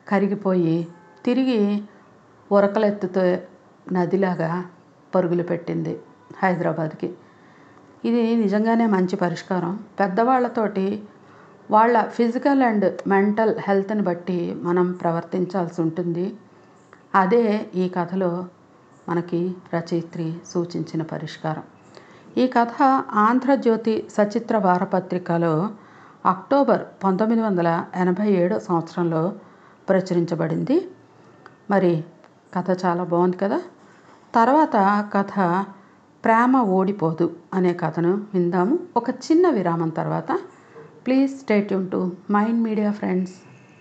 S4: కరిగిపోయి తిరిగి ఉరకలెత్తుతో నదిలాగా పరుగులు పెట్టింది హైదరాబాద్కి ఇది నిజంగానే మంచి పరిష్కారం పెద్దవాళ్ళతోటి వాళ్ళ ఫిజికల్ అండ్ మెంటల్ హెల్త్ని బట్టి మనం ప్రవర్తించాల్సి ఉంటుంది అదే ఈ కథలో మనకి రచయిత్రి సూచించిన పరిష్కారం ఈ కథ ఆంధ్రజ్యోతి సచిత్ర వారపత్రికలో అక్టోబర్ పంతొమ్మిది వందల ఎనభై ఏడో సంవత్సరంలో ప్రచురించబడింది మరి కథ చాలా బాగుంది కదా తర్వాత కథ ప్రేమ ఓడిపోదు అనే కథను విందాము ఒక చిన్న విరామం తర్వాత ప్లీజ్ స్టేట్ యూన్ టు మైండ్ మీడియా ఫ్రెండ్స్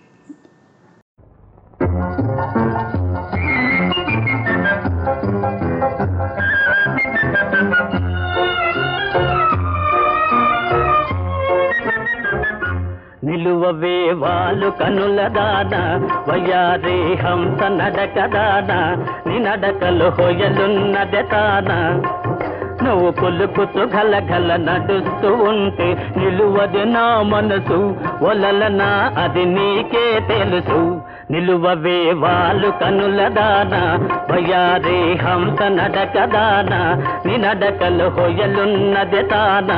S5: నిలువవే వాళ్ళు కనుల దాన వయ్యారే హంస నడక దాన నీ నడకలు హొయలున్నదే తాన నువ్వు పులుకుతూ గల గల నడుస్తూ ఉంటే నిలువది నా మనసు ఒలలనా అది నీకే తెలుసు నిలువవే వాళ్ళు కనుల దాన వయ్యారే హంస నడక దాన నీ నడకలు హొయలున్నదే తానా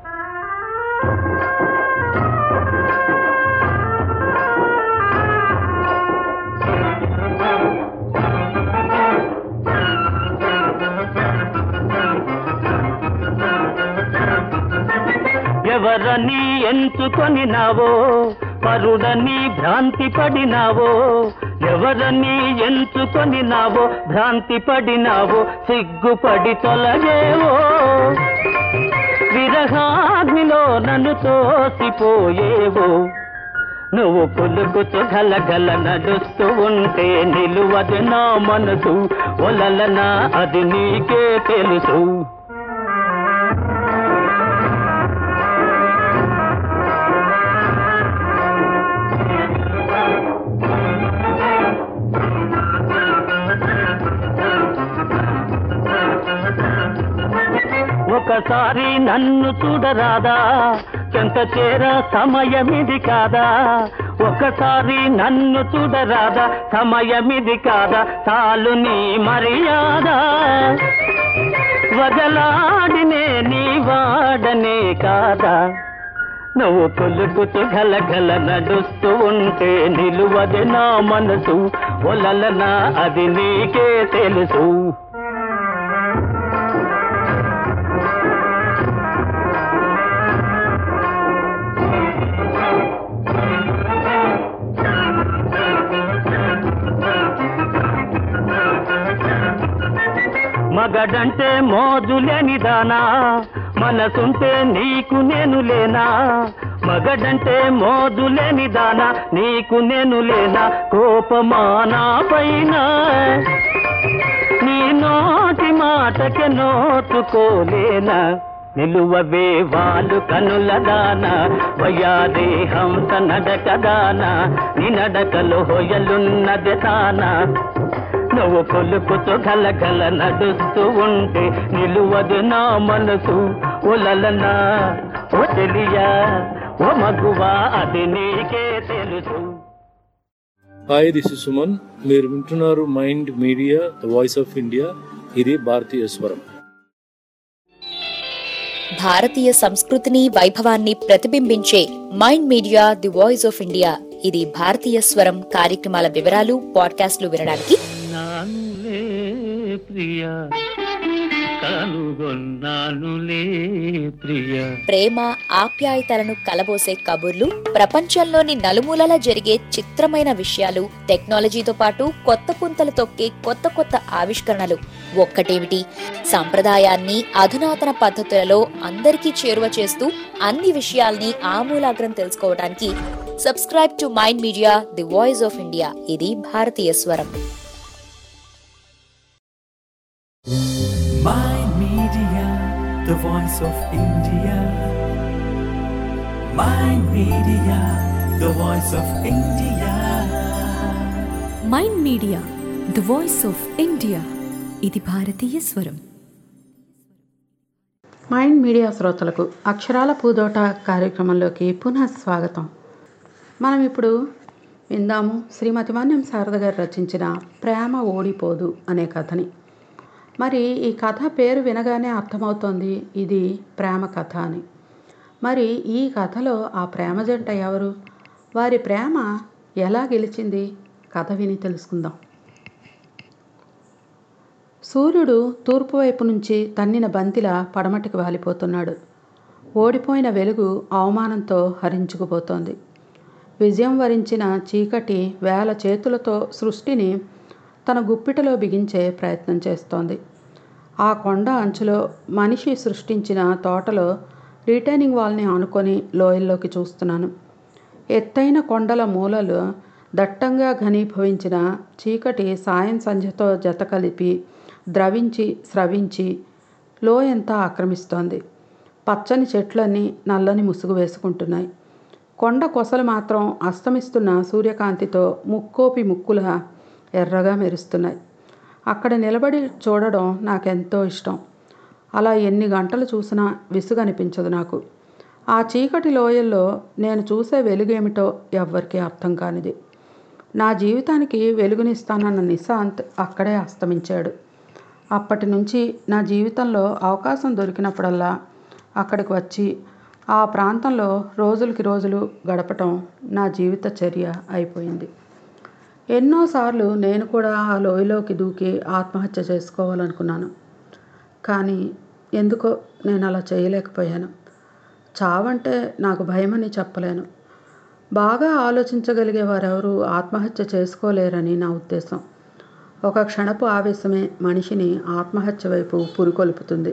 S5: ఎవరని ఎంచుకొని నావో పరుడని భ్రాంతి పడినావో ఎవరని ఎంచుకొని నావో భ్రాంతి పడినావో సిగ్గుపడి తొలగేవో విరహాగ్నిలో నన్ను తోసిపోయేవో నువ్వు పులుకుతూ గలగల నడుస్తూ ఉంటే నిలువదు నా మనసు ఒలలనా అది నీకే తెలుసు ఒకసారి నన్ను చూడరాదా చెంత చేర సమయమిది కాదా ఒకసారి నన్ను చూడరాదా సమయమిది కాదా చాలు నీ మర్యాద వదలాడినే నీ వాడనే కాదా నువ్వు కొలుకుతూ గలగల నడుస్తూ ఉంటే నిలువది నా మనసు ఒలలనా అది నీకే తెలుసు మగడంటే మోజులేని దానా మనసుంటే నీకు నేను లేనా మగడంటే మోజులేని దానా నీకు నేను లేనా కోపమానా పైన నీ నోటి మాటకి నోచుకోలేనా నిలువవే వాళ్ళు కనుల దాన వయాదే హంస నడక దాన నీ నడకలో హొయలున్నది తానా నువ్వు కొలుకుతూ గలగల నడుస్తూ ఉంటే నిలువదు నా మనసు ఒలలనా ఓ తెలియా ఓ మగువా అది నీకే తెలుసు
S10: హాయ్ దిస్ ఇస్ సుమన్ మీరు వింటున్నారు mind media the voice of India ఇది భారతీయ స్వరం
S9: భారతీయ సంస్కృతిని వైభవాన్ని ప్రతిబింబించే mind media the voice of India ఇది భారతీయ స్వరం కార్యక్రమాల వివరాలు పాడ్కాస్ట్లు వినడానికి
S5: నానులే ప్రియా కనుగొన్నానులే ప్రియా
S9: ప్రేమ ఆప్యాయతలను కలబోసే కబుర్లు ప్రపంచంలోని నలుమూలలా జరిగే చిత్రమైన విషయాలు టెక్నాలజీతో పాటు కొత్త పుంతలు తొక్కే కొత్త కొత్త ఆవిష్కరణలు ఒక్కటేమిటి సంప్రదాయాన్ని అధునాతన పద్ధతులలో అందరికీ చేరువ చేస్తూ అన్ని విషయాల్ని ఆమూలాగ్రం తెలుసుకోవడానికి subscribe to mind media the voice of India ఇది భారతీయ స్వరం
S1: Mind Media, the voice of India. Mind Media, the voice of India.
S2: Mind media the voice of India ఇది భారతీయ స్వరం
S4: మైండ్ మీడియా శ్రోతలకు అక్షరాల పూదోట కార్యక్రమంలోకి పునః స్వాగతం మనం ఇప్పుడు విందాము శ్రీమతి వన్యం శారద గారు రచించిన ప్రేమ ఓడిపోదు అనే కథని మరి ఈ కథ పేరు వినగానే అర్థమవుతోంది ఇది ప్రేమ కథ అని మరి ఈ కథలో ఆ ప్రేమ జంట ఎవరు వారి ప్రేమ ఎలా గెలిచింది కథ విని తెలుసుకుందాం సూర్యుడు తూర్పు వైపు నుంచి తన్నిన బంతిలా పడమటికి వాలిపోతున్నాడు ఓడిపోయిన వెలుగు అవమానంతో హరించుకుపోతోంది విజయం వరించిన చీకటి వేల చేతులతో సృష్టిని తన గుప్పిటలో బిగించే ప్రయత్నం చేస్తోంది ఆ కొండ అంచులో మనిషి సృష్టించిన తోటలో రిటైనింగ్ వాల్ని ఆనుకొని లోయల్లోకి చూస్తున్నాను ఎత్తైన కొండల మూలలు దట్టంగా ఘనీభవించిన చీకటి సాయం సంధ్యతో జత కలిపి ద్రవించి స్రవించి లోయంతా ఆక్రమిస్తోంది పచ్చని చెట్లన్నీ నల్లని ముసుగు వేసుకుంటున్నాయి కొండ కొసలు మాత్రం అస్తమిస్తున్న సూర్యకాంతితో ముక్కోపి ముక్కుల ఎర్రగా మెరుస్తున్నాయి అక్కడ నిలబడి చూడడం నాకెంతో ఇష్టం అలా ఎన్ని గంటలు చూసినా విసుగు అనిపించదు నాకు ఆ చీకటి లోయల్లో నేను చూసే వెలుగేమిటో ఎవ్వరికీ అర్థం కానిది నా జీవితానికి వెలుగునిస్తానన్న నిశాంత్ అక్కడే అస్తమించాడు అప్పటి నుంచి నా జీవితంలో అవకాశం దొరికినప్పుడల్లా అక్కడికి వచ్చి ఆ ప్రాంతంలో రోజులకి రోజులు గడపటం నా జీవిత చర్య అయిపోయింది ఎన్నోసార్లు నేను కూడా ఆ లోయలోకి దూకి ఆత్మహత్య చేసుకోవాలనుకున్నాను కానీ ఎందుకో నేను అలా చేయలేకపోయాను చావంటే నాకు భయమని చెప్పలేను బాగా ఆలోచించగలిగే వారెవరూ ఆత్మహత్య చేసుకోలేరని నా ఉద్దేశం ఒక క్షణపు ఆవేశమే మనిషిని ఆత్మహత్య వైపు పురికొల్పుతుంది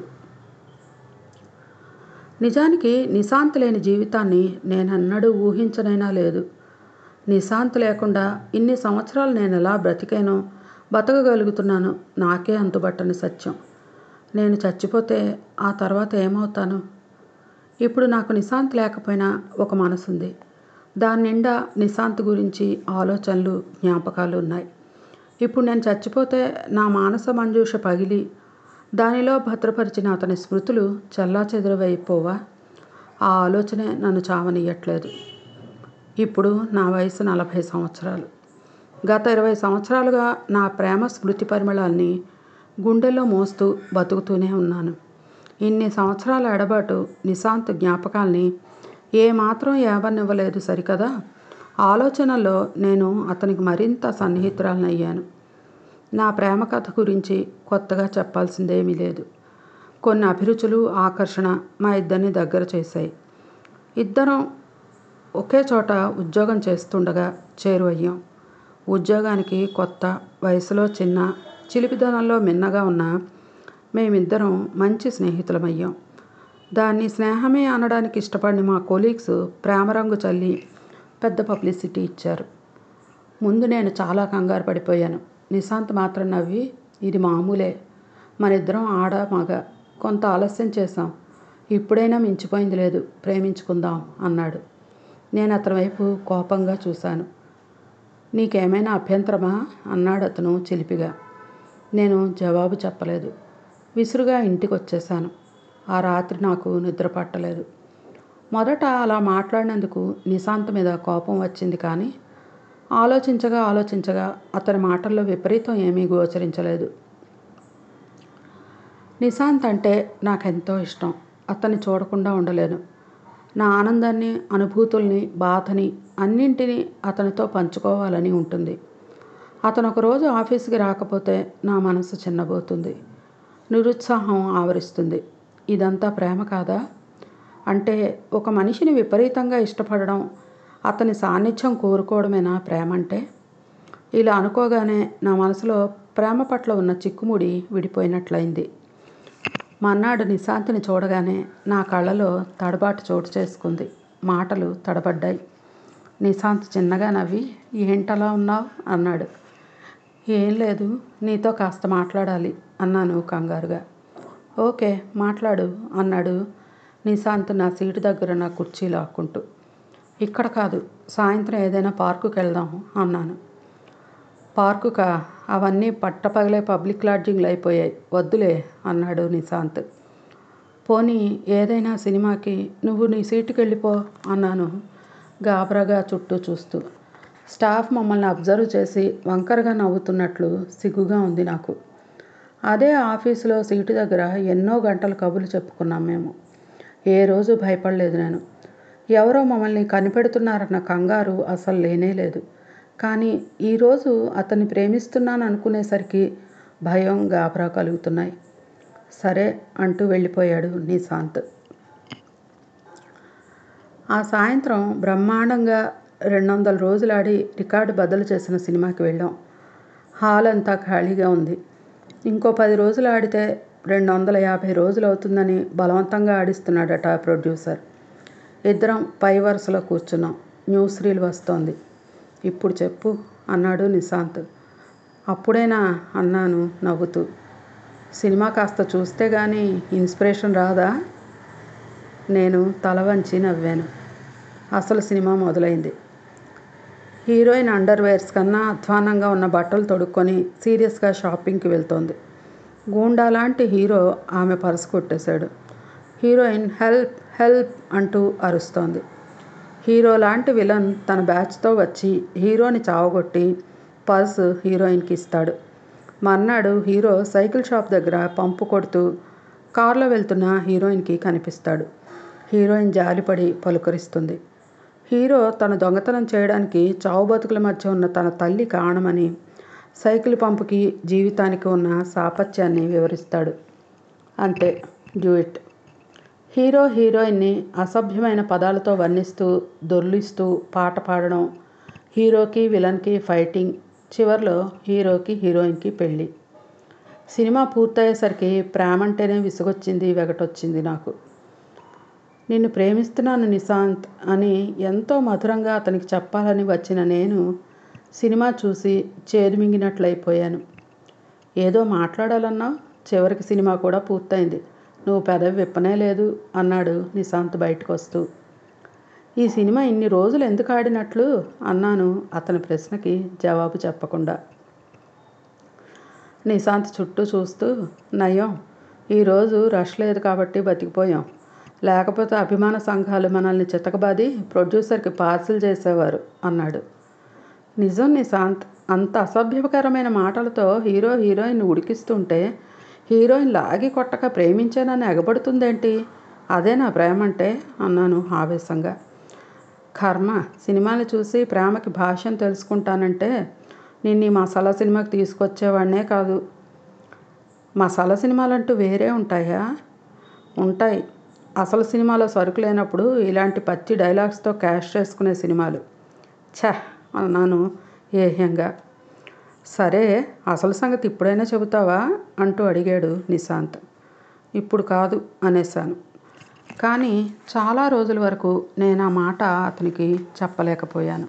S4: నిజానికి నిశాంతి లేని జీవితాన్ని నేనన్నడూ ఊహించనైనా లేదు నిశాంతి లేకుండా ఇన్ని సంవత్సరాలు నేను ఎలా బ్రతికానో బతకగలుగుతున్నాను నాకే అంతుబట్టని సత్యం నేను చచ్చిపోతే ఆ తర్వాత ఏమవుతాను ఇప్పుడు నాకు నిశాంతి లేకపోయినా ఒక మనసుంది దాని నిండా నిశాంతి గురించి ఆలోచనలు జ్ఞాపకాలు ఉన్నాయి ఇప్పుడు నేను చచ్చిపోతే నా మానస మంజూష పగిలి దానిలో భద్రపరిచిన అతని స్మృతులు చల్లా చెదరవైపోవా ఆ ఆలోచనే నన్ను చావనియట్లేదు ఇప్పుడు నా వయసు నలభై సంవత్సరాలు గత ఇరవై సంవత్సరాలుగా నా ప్రేమ స్మృతి పరిమళాల్ని గుండెల్లో మోస్తూ బతుకుతూనే ఉన్నాను ఇన్ని సంవత్సరాల ఎడబాటు నిశాంత్ జ్ఞాపకాల్ని ఏమాత్రం ఏవనివ్వలేదు సరికదా ఆలోచనల్లో నేను అతనికి మరింత సన్నిహితురాలనయ్యాను నా ప్రేమ కథ గురించి కొత్తగా చెప్పాల్సిందేమీ లేదు కొన్ని అభిరుచులు ఆకర్షణ మా ఇద్దరిని దగ్గర చేశాయి ఇద్దరం ఒకే చోట ఉద్యోగం చేస్తుండగా చేరువయ్యాం ఉద్యోగానికి కొత్త వయసులో చిన్న చిలిపిదనంలో మిన్నగా ఉన్న మేమిద్దరం మంచి స్నేహితులమయ్యాం దాన్ని స్నేహమే అనడానికి ఇష్టపడిన మా కొలీగ్స్ ప్రేమరంగు చల్లి పెద్ద పబ్లిసిటీ ఇచ్చారు ముందు నేను చాలా కంగారు పడిపోయాను నిశాంత్ మాత్రం నవ్వి ఇది మామూలే మన ఇద్దరం ఆడ మగ కొంత ఆలస్యం చేశాం ఇప్పుడైనా మించిపోయింది లేదు ప్రేమించుకుందాం అన్నాడు నేను అతని వైపు కోపంగా చూశాను నీకేమైనా అభ్యంతరమా అన్నాడు అతను చిలిపిగా నేను జవాబు చెప్పలేదు విసురుగా ఇంటికి వచ్చేసాను ఆ రాత్రి నాకు నిద్ర పట్టలేదు మొదట అలా మాట్లాడినందుకు నిశాంత్ మీద కోపం వచ్చింది కానీ ఆలోచించగా ఆలోచించగా అతని మాటల్లో విపరీతం ఏమీ గోచరించలేదు నిశాంత్ అంటే నాకెంతో ఇష్టం అతన్ని చూడకుండా ఉండలేను నా ఆనందాన్ని అనుభూతుల్ని బాధని అన్నింటినీ అతనితో పంచుకోవాలని ఉంటుంది అతను ఒకరోజు ఆఫీస్కి రాకపోతే నా మనసు చిన్నబోతుంది నిరుత్సాహం ఆవరిస్తుంది ఇదంతా ప్రేమ కాదా అంటే ఒక మనిషిని విపరీతంగా ఇష్టపడడం అతని సాన్నిధ్యం కోరుకోవడమేనా ప్రేమ అంటే ఇలా అనుకోగానే నా మనసులో ప్రేమ పట్ల ఉన్న చిక్కుముడి విడిపోయినట్లయింది మన్నాడు నిశాంతిని చూడగానే నా కళ్ళలో తడబాటు చోటు చేసుకుంది మాటలు తడబడ్డాయి నిశాంత్ చిన్నగా నవ్వి ఏంటలా ఉన్నావు అన్నాడు ఏం లేదు నీతో కాస్త మాట్లాడాలి అన్నాను కంగారుగా ఓకే మాట్లాడు అన్నాడు నిశాంత్ నా సీటు దగ్గర నా కుర్చీ లాక్కుంటూ ఇక్కడ కాదు సాయంత్రం ఏదైనా పార్కుకి వెళ్దాం అన్నాను పార్కుకా అవన్నీ పట్టపగలే పబ్లిక్ లాడ్జింగ్లు అయిపోయాయి వద్దులే అన్నాడు నిశాంత్ పోనీ ఏదైనా సినిమాకి నువ్వు నీ సీటుకి వెళ్ళిపో అన్నాను గాబరాగా చుట్టూ చూస్తూ స్టాఫ్ మమ్మల్ని అబ్జర్వ్ చేసి వంకరగా నవ్వుతున్నట్లు సిగ్గుగా ఉంది నాకు అదే ఆఫీసులో సీటు దగ్గర ఎన్నో గంటలు కబుర్లు చెప్పుకున్నాం మేము ఏ రోజు భయపడలేదు నేను ఎవరో మమ్మల్ని కనిపెడుతున్నారన్న కంగారు అసలు లేనే లేదు కానీ ఈరోజు అతన్ని ప్రేమిస్తున్నాను అనుకునేసరికి భయం గాబరా కలుగుతున్నాయి సరే అంటూ వెళ్ళిపోయాడు నిశాంత్ ఆ సాయంత్రం బ్రహ్మాండంగా రెండు వందల రోజులు ఆడి రికార్డు బద్దలు చేసిన సినిమాకి వెళ్ళాం హాల్ అంతా ఖాళీగా ఉంది ఇంకో పది రోజులు ఆడితే రెండు వందల యాభై రోజులు అవుతుందని బలవంతంగా ఆడిస్తున్నాడట ప్రొడ్యూసర్ ఇద్దరం పై వరుసలో కూర్చున్నాం న్యూస్ రీల్ వస్తోంది ఇప్పుడు చెప్పు అన్నాడు నిశాంత్ అప్పుడేనా అన్నాను నవ్వుతూ సినిమా కాస్త చూస్తే కానీ ఇన్స్పిరేషన్ రాదా నేను తల వంచి నవ్వాను అసలు సినిమా మొదలైంది హీరోయిన్ అండర్వేర్స్ కన్నా అధ్వానంగా ఉన్న బట్టలు తొడుక్కొని సీరియస్గా షాపింగ్కి వెళ్తోంది గూండా లాంటి హీరో ఆమె పర్సు కొట్టేశాడు హీరోయిన్ హెల్ప్ హెల్ప్ అంటూ అరుస్తోంది హీరో లాంటి విలన్ తన బ్యాచ్తో వచ్చి హీరోని చావగొట్టి పర్సు హీరోయిన్కి ఇస్తాడు మర్నాడు హీరో సైకిల్ షాప్ దగ్గర పంపు కొడుతూ కారులో వెళ్తున్న హీరోయిన్కి కనిపిస్తాడు హీరోయిన్ జాలిపడి పలుకరిస్తుంది హీరో తన దొంగతనం చేయడానికి చావు బతుకుల మధ్య ఉన్న తన తల్లి కారణమని సైకిల్ పంపుకి జీవితానికి ఉన్న సాపత్యాన్ని వివరిస్తాడు అంతే డ్యూయిట్ హీరో హీరోయిన్ని అసభ్యమైన పదాలతో వర్ణిస్తూ దొర్లిస్తూ పాట పాడడం హీరోకి విలన్కి ఫైటింగ్ చివర్లో హీరోకి హీరోయిన్కి పెళ్ళి సినిమా పూర్తయ్యేసరికి ప్రేమ అంటేనే విసుగొచ్చింది వెగటొచ్చింది నాకు నిన్ను ప్రేమిస్తున్నాను నిశాంత్ అని ఎంతో మధురంగా అతనికి చెప్పాలని వచ్చిన నేను సినిమా చూసి చేదుమింగినట్లయిపోయాను ఏదో మాట్లాడాలన్నా చివరికి సినిమా కూడా పూర్తయింది నువ్వు పెదవి విప్పనే లేదు అన్నాడు నిశాంత్ బయటకు వస్తూ ఈ సినిమా ఇన్ని రోజులు ఎందుకు ఆడినట్లు అన్నాను అతని ప్రశ్నకి జవాబు చెప్పకుండా నిశాంత్ చుట్టూ చూస్తూ నయం ఈరోజు రష్ లేదు కాబట్టి బతికిపోయాం లేకపోతే అభిమాన సంఘాలు మనల్ని చితకబాది ప్రొడ్యూసర్కి పార్సిల్ చేసేవారు అన్నాడు నిజం నిశాంత్ అంత అసభ్యకరమైన మాటలతో హీరో హీరోయిన్ ఉడికిస్తుంటే హీరోయిన్ లాగి కొట్టక ప్రేమించానని ఎగబడుతుందేంటి అదే నా ప్రేమ అంటే అన్నాను ఆవేశంగా కర్మ సినిమాలు చూసి ప్రేమకి భాష్యం తెలుసుకుంటానంటే నిన్ను ఈ మసాలా సినిమాకి తీసుకొచ్చేవాడినే కాదు మసాలా సినిమాలంటూ వేరే ఉంటాయా ఉంటాయి అసలు సినిమాలో సరుకు లేనప్పుడు ఇలాంటి పచ్చి డైలాగ్స్తో క్యాష్ చేసుకునే సినిమాలు ఛ అన్నాను ఏహ్యంగా సరే అసలు సంగతి ఇప్పుడైనా చెబుతావా అంటూ అడిగాడు నిశాంత్ ఇప్పుడు కాదు అనేసాను కానీ చాలా రోజుల వరకు నేను ఆ మాట అతనికి చెప్పలేకపోయాను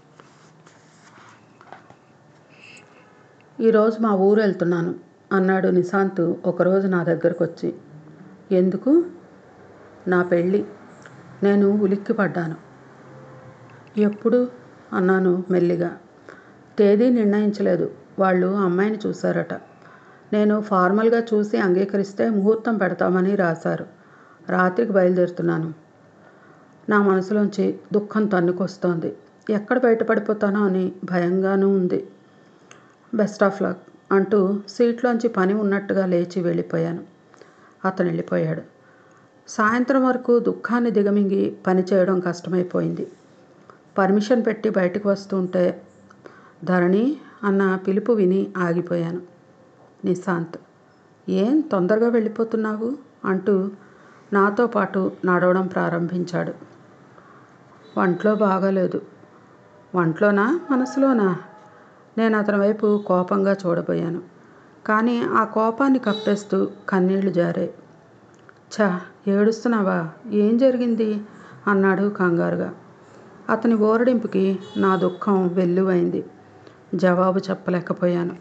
S4: ఈరోజు మా ఊరు వెళ్తున్నాను అన్నాడు నిశాంత్ ఒకరోజు నా దగ్గరకు వచ్చి ఎందుకు నా పెళ్ళి నేను ఉలిక్కి పడ్డాను ఎప్పుడు అన్నాను మెల్లిగా తేదీ నిర్ణయించలేదు వాళ్ళు అమ్మాయిని చూశారట నేను ఫార్మల్గా చూసి అంగీకరిస్తే ముహూర్తం పెడతామని రాశారు రాత్రికి బయలుదేరుతున్నాను నా మనసులోంచి దుఃఖం తన్నుకొస్తోంది ఎక్కడ బయటపడిపోతానో అని భయంగానూ ఉంది బెస్ట్ ఆఫ్ లక్ అంటూ సీట్లోంచి పని ఉన్నట్టుగా లేచి వెళ్ళిపోయాను అతను వెళ్ళిపోయాడు సాయంత్రం వరకు దుఃఖాన్ని దిగమింగి పని చేయడం కష్టమైపోయింది పర్మిషన్ పెట్టి బయటకు వస్తుంటే ధరణి అన్న పిలుపు విని ఆగిపోయాను నిశాంత్ ఏం తొందరగా వెళ్ళిపోతున్నావు అంటూ నాతో పాటు నడవడం ప్రారంభించాడు వంట్లో బాగాలేదు వంట్లోనా మనసులోనా నేను అతని వైపు కోపంగా చూడబోయాను కానీ ఆ కోపాన్ని కప్పేస్తూ కన్నీళ్లు జారాయి ఛా ఏడుస్తున్నావా ఏం జరిగింది అన్నాడు కంగారుగా అతని ఓరడింపుకి నా దుఃఖం వెల్లువైంది జవాబు చెప్పలేకపోయాను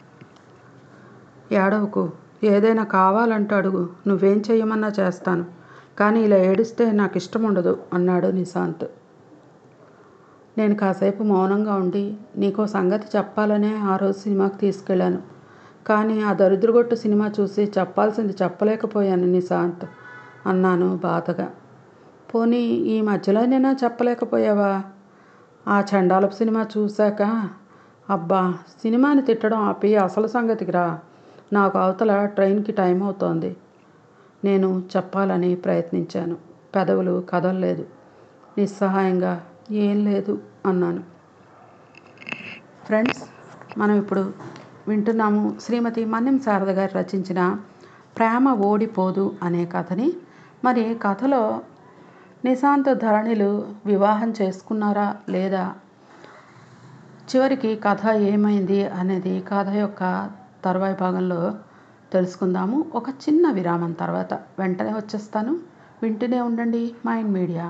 S4: ఏడవకు ఏదైనా కావాలంటే అడుగు నువ్వేం చెయ్యమన్నా చేస్తాను కానీ ఇలా ఏడిస్తే నాకు ఇష్టం ఉండదు అన్నాడు నిశాంత్ నేను కాసేపు మౌనంగా ఉండి నీకో సంగతి చెప్పాలనే ఆ రోజు సినిమాకి తీసుకెళ్ళాను కానీ ఆ దరిద్రగొట్టు సినిమా చూసి చెప్పాల్సింది చెప్పలేకపోయాను నిశాంత్ అన్నాను బాధగా పోనీ ఈ మధ్యలోనైనా చెప్పలేకపోయావా ఆ చండాలపు సినిమా చూశాక అబ్బా సినిమాని తిట్టడం ఆపి అసలు సంగతికి రా నాకు అవతల ట్రైన్కి టైం అవుతోంది నేను చెప్పాలని ప్రయత్నించాను పెదవులు కదలలేదు నిస్సహాయంగా ఏం లేదు అన్నాను ఫ్రెండ్స్ మనం ఇప్పుడు వింటున్నాము శ్రీమతి మన్యం శారద గారు రచించిన ప్రేమ ఓడిపోదు అనే కథని మరి కథలో నిశాంత్ ధరణిలు వివాహం చేసుకున్నారా లేదా చివరికి కథ ఏమైంది అనేది కథ యొక్క తర్వాయి భాగంలో తెలుసుకుందాము ఒక చిన్న విరామం తర్వాత వెంటనే వచ్చేస్తాను వింటూనే ఉండండి మైండ్ మీడియా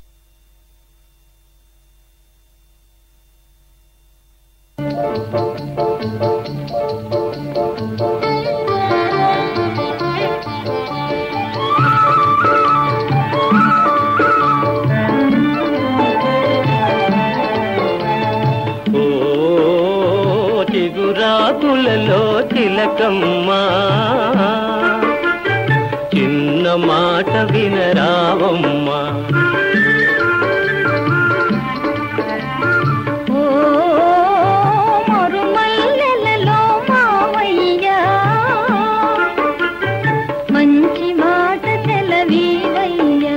S5: ఓ చిగురాకులలో తిలకమ్మ చిన్న మాట వినరావమ్మా
S6: ఓ మరుమల్లెలలో మావయ్య మంచి మాట తెలవీవయ్యా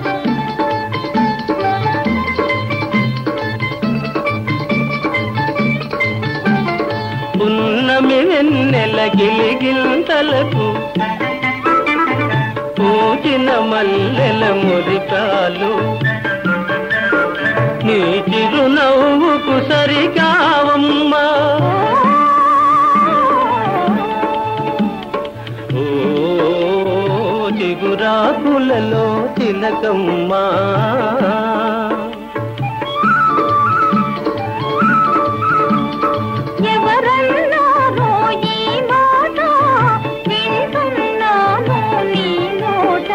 S5: పున్నమి వెన్నెల గిలిగింతలకు పూచిన మల్లెల మురికాలు నీ చిరునవ్వుకు సరికావమ్మా ఓ చిగురాకులలో తిలకమ్మా
S6: ఎవరన్నారో ఈ మాట వింటున్నాను నీ నోట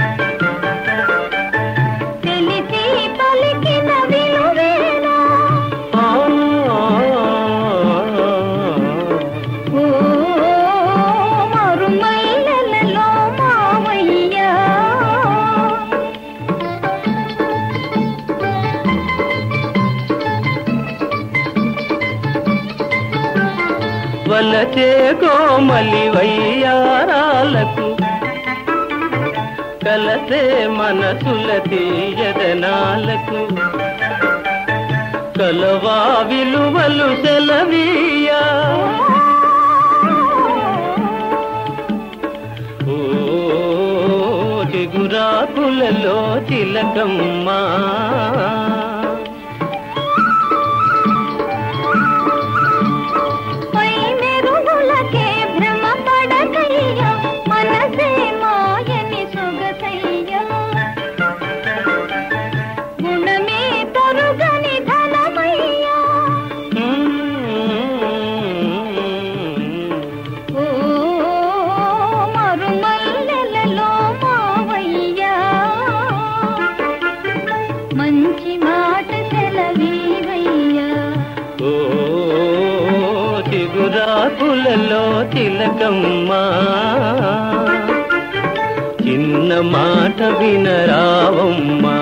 S6: తెలిసి పలికిన విలువేనా ఓ మరుమల్లెలలో మావయ్యా
S5: వలచే కోమలి వయ్యారాలకు కలసే మనసుల తీయదనాలకు కలవా విలువలు సెలవీయా ఓ చిగురాకులలో తిలకమ్మా
S6: పై మెరుగులకే భ్రమ పడకయ్యా మనసే మాయని సొగసయ్యా గుణమే తరుగని ధనమయ్యా ఓ మరుమల్లెలలో మావయ్యా మంచి మాట సెలవీవయ్యా
S5: ఓ చిగురాకులలో తిలకమ్మా చిన్న మాట వినరావమ్మా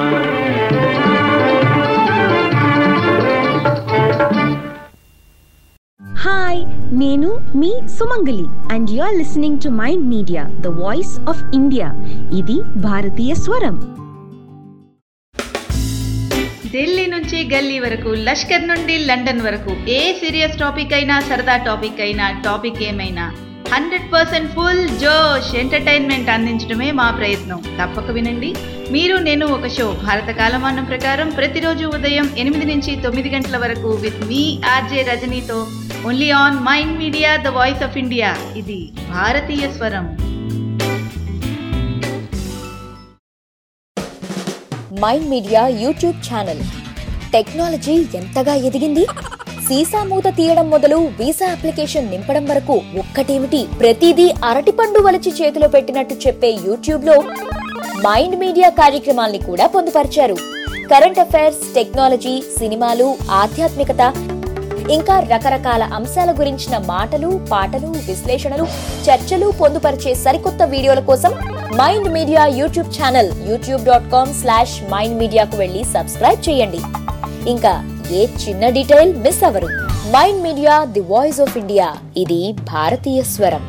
S11: హాయ్ నేను మీ Sumangali and you are listening to mind media the voice of India ఇది భారతీయ స్వరం
S12: ఢిల్లీ నుంచి గల్లీ వరకు లష్కర్ నుండి లండన్ వరకు ఏ సీరియస్ టాపిక్ అయినా సరదా టాపిక్ అయినా టాపిక్ ఏమైనా హండ్రెడ్ పర్సెంట్ ఫుల్ జోష్ ఎంటర్టైన్మెంట్ అందించడమే మా ప్రయత్నం తప్పక వినండి మీరు నేను ఒక షో భారత కాలమానం ప్రకారం ప్రతిరోజు ఉదయం ఎనిమిది నుంచి తొమ్మిది గంటల వరకు విత్ మీ ఆర్జే రజనీతో only on mind media the voice of India ఇది భారతీయ స్వరం
S9: mind media YouTube channel technology ఎంతగా ఎదిగింది సీసా మూత తీయడం మొదలు వీసా అప్లికేషన్ నింపడం వరకు ఒక్కటేమిటి ప్రతిదీ అరటిపండు వలిచి చేతిలో పెట్టినట్టు చెప్పే యూట్యూబ్ లో మైండ్ మీడియా కార్యక్రమాల్ని కూడా పొందుపరిచారు కరెంట్ అఫైర్స్ టెక్నాలజీ సినిమాలు ఆధ్యాత్మికత ఇంకా రకరకాల అంశాల గురించిన మాటలు పాటలు విశ్లేషణలు చర్చలు పొందుపరిచే సరికొత్త వీడియోల కోసం mind media YouTube channel YouTube dot com slash mind మీడియాకు వెళ్ళి సబ్స్క్రైబ్ చేయండి ఇంకా ఏ చిన్న డీటెయిల్ మిస్ అవ్వరు mind media the voice of India ఇది భారతీయ స్వరం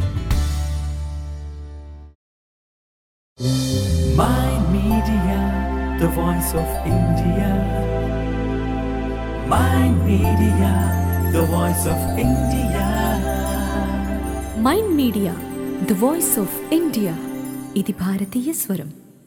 S1: Mind Media, the voice of India. Mind Media, the voice of India.
S2: Mind media the voice of India ఇది భారతీయ స్వరం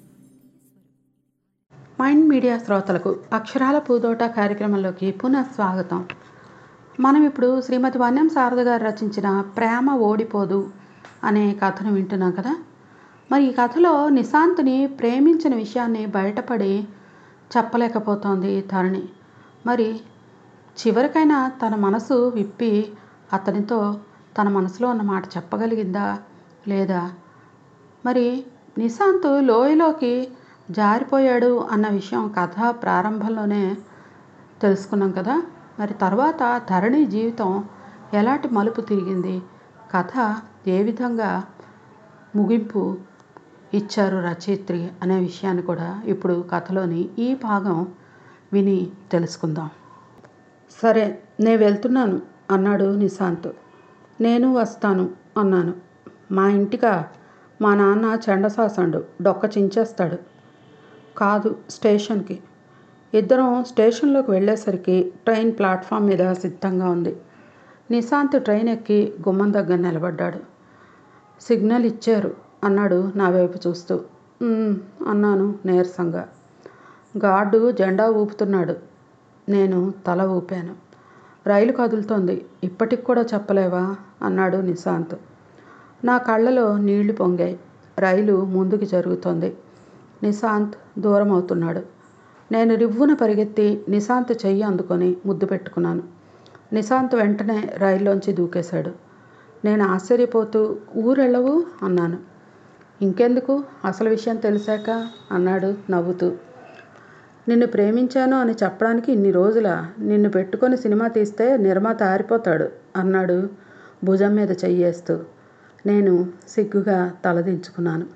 S4: మైండ్ మీడియా శ్రోతలకు అక్షరాల పూదోట కార్యక్రమంలోకి పునః స్వాగతం మనం ఇప్పుడు శ్రీమతి వన్యం శారద గారు రచించిన ప్రేమ ఓడిపోదు అనే కథను వింటున్నాం కదా మరి ఈ కథలో నిశాంత్ని ప్రేమించిన విషయాన్ని బయటపడి చెప్పలేకపోతోంది తరుణి మరి చివరికైనా తన మనసు విప్పి అతనితో తన మనసులో ఉన్న మాట చెప్పగలిగిందా లేదా మరి నిశాంత్ లోయలోకి జారిపోయాడు అన్న విషయం కథ ప్రారంభంలోనే తెలుసుకున్నాం కదా మరి తర్వాత ధరణి జీవితం ఎలాంటి మలుపు తిరిగింది కథ ఏ విధంగా ముగింపు ఇచ్చారు రచయిత్రి అనే విషయాన్ని కూడా ఇప్పుడు కథలోని ఈ భాగం విని తెలుసుకుందాం సరే నేను వెళ్తున్నాను అన్నాడు నిశాంత్ నేను వస్తాను అన్నాను మా ఇంటికా మా నాన్న చెండసాసండు డొక్క చించేస్తాడు కాదు స్టేషన్కి ఇద్దరం స్టేషన్లోకి వెళ్ళేసరికి ట్రైన్ ప్లాట్ఫామ్ మీద సిద్ధంగా ఉంది నిశాంత్ ట్రైన్ ఎక్కి గుమ్మం దగ్గర నిలబడ్డాడు సిగ్నల్ ఇచ్చారు అన్నాడు నా వైపు చూస్తూ "ఉమ్," అన్నాను నీరసంగా గార్డు జెండా ఊపుతున్నాడు నేను తల ఊపాను రైలు కదులుతోంది ఇప్పటికి కూడా చెప్పలేవా అన్నాడు నిశాంత్ నా కళ్ళలో నీళ్లు పొంగాయి రైలు ముందుకు జరుగుతోంది నిశాంత్ దూరం అవుతున్నాడు నేను రివ్వున పరిగెత్తి నిశాంత్ చెయ్యి అందుకొని ముద్దు పెట్టుకున్నాను నిశాంత్ వెంటనే రైల్లోంచి దూకేశాడు నేను ఆశ్చర్యపోతూ ఊరెళ్ళవు అన్నాను ఇంకెందుకు అసలు విషయం తెలిసాక అన్నాడు నవ్వుతూ నిన్ను ప్రేమించాను అని చెప్పడానికి ఇన్ని రోజుల నిన్ను పెట్టుకొని సినిమా తీస్తే నిర్మాత ఆరిపోతాడు అన్నాడు భుజం మీద చెయ్యేస్తూ నేను సిగ్గుగా తలదించుకున్నాను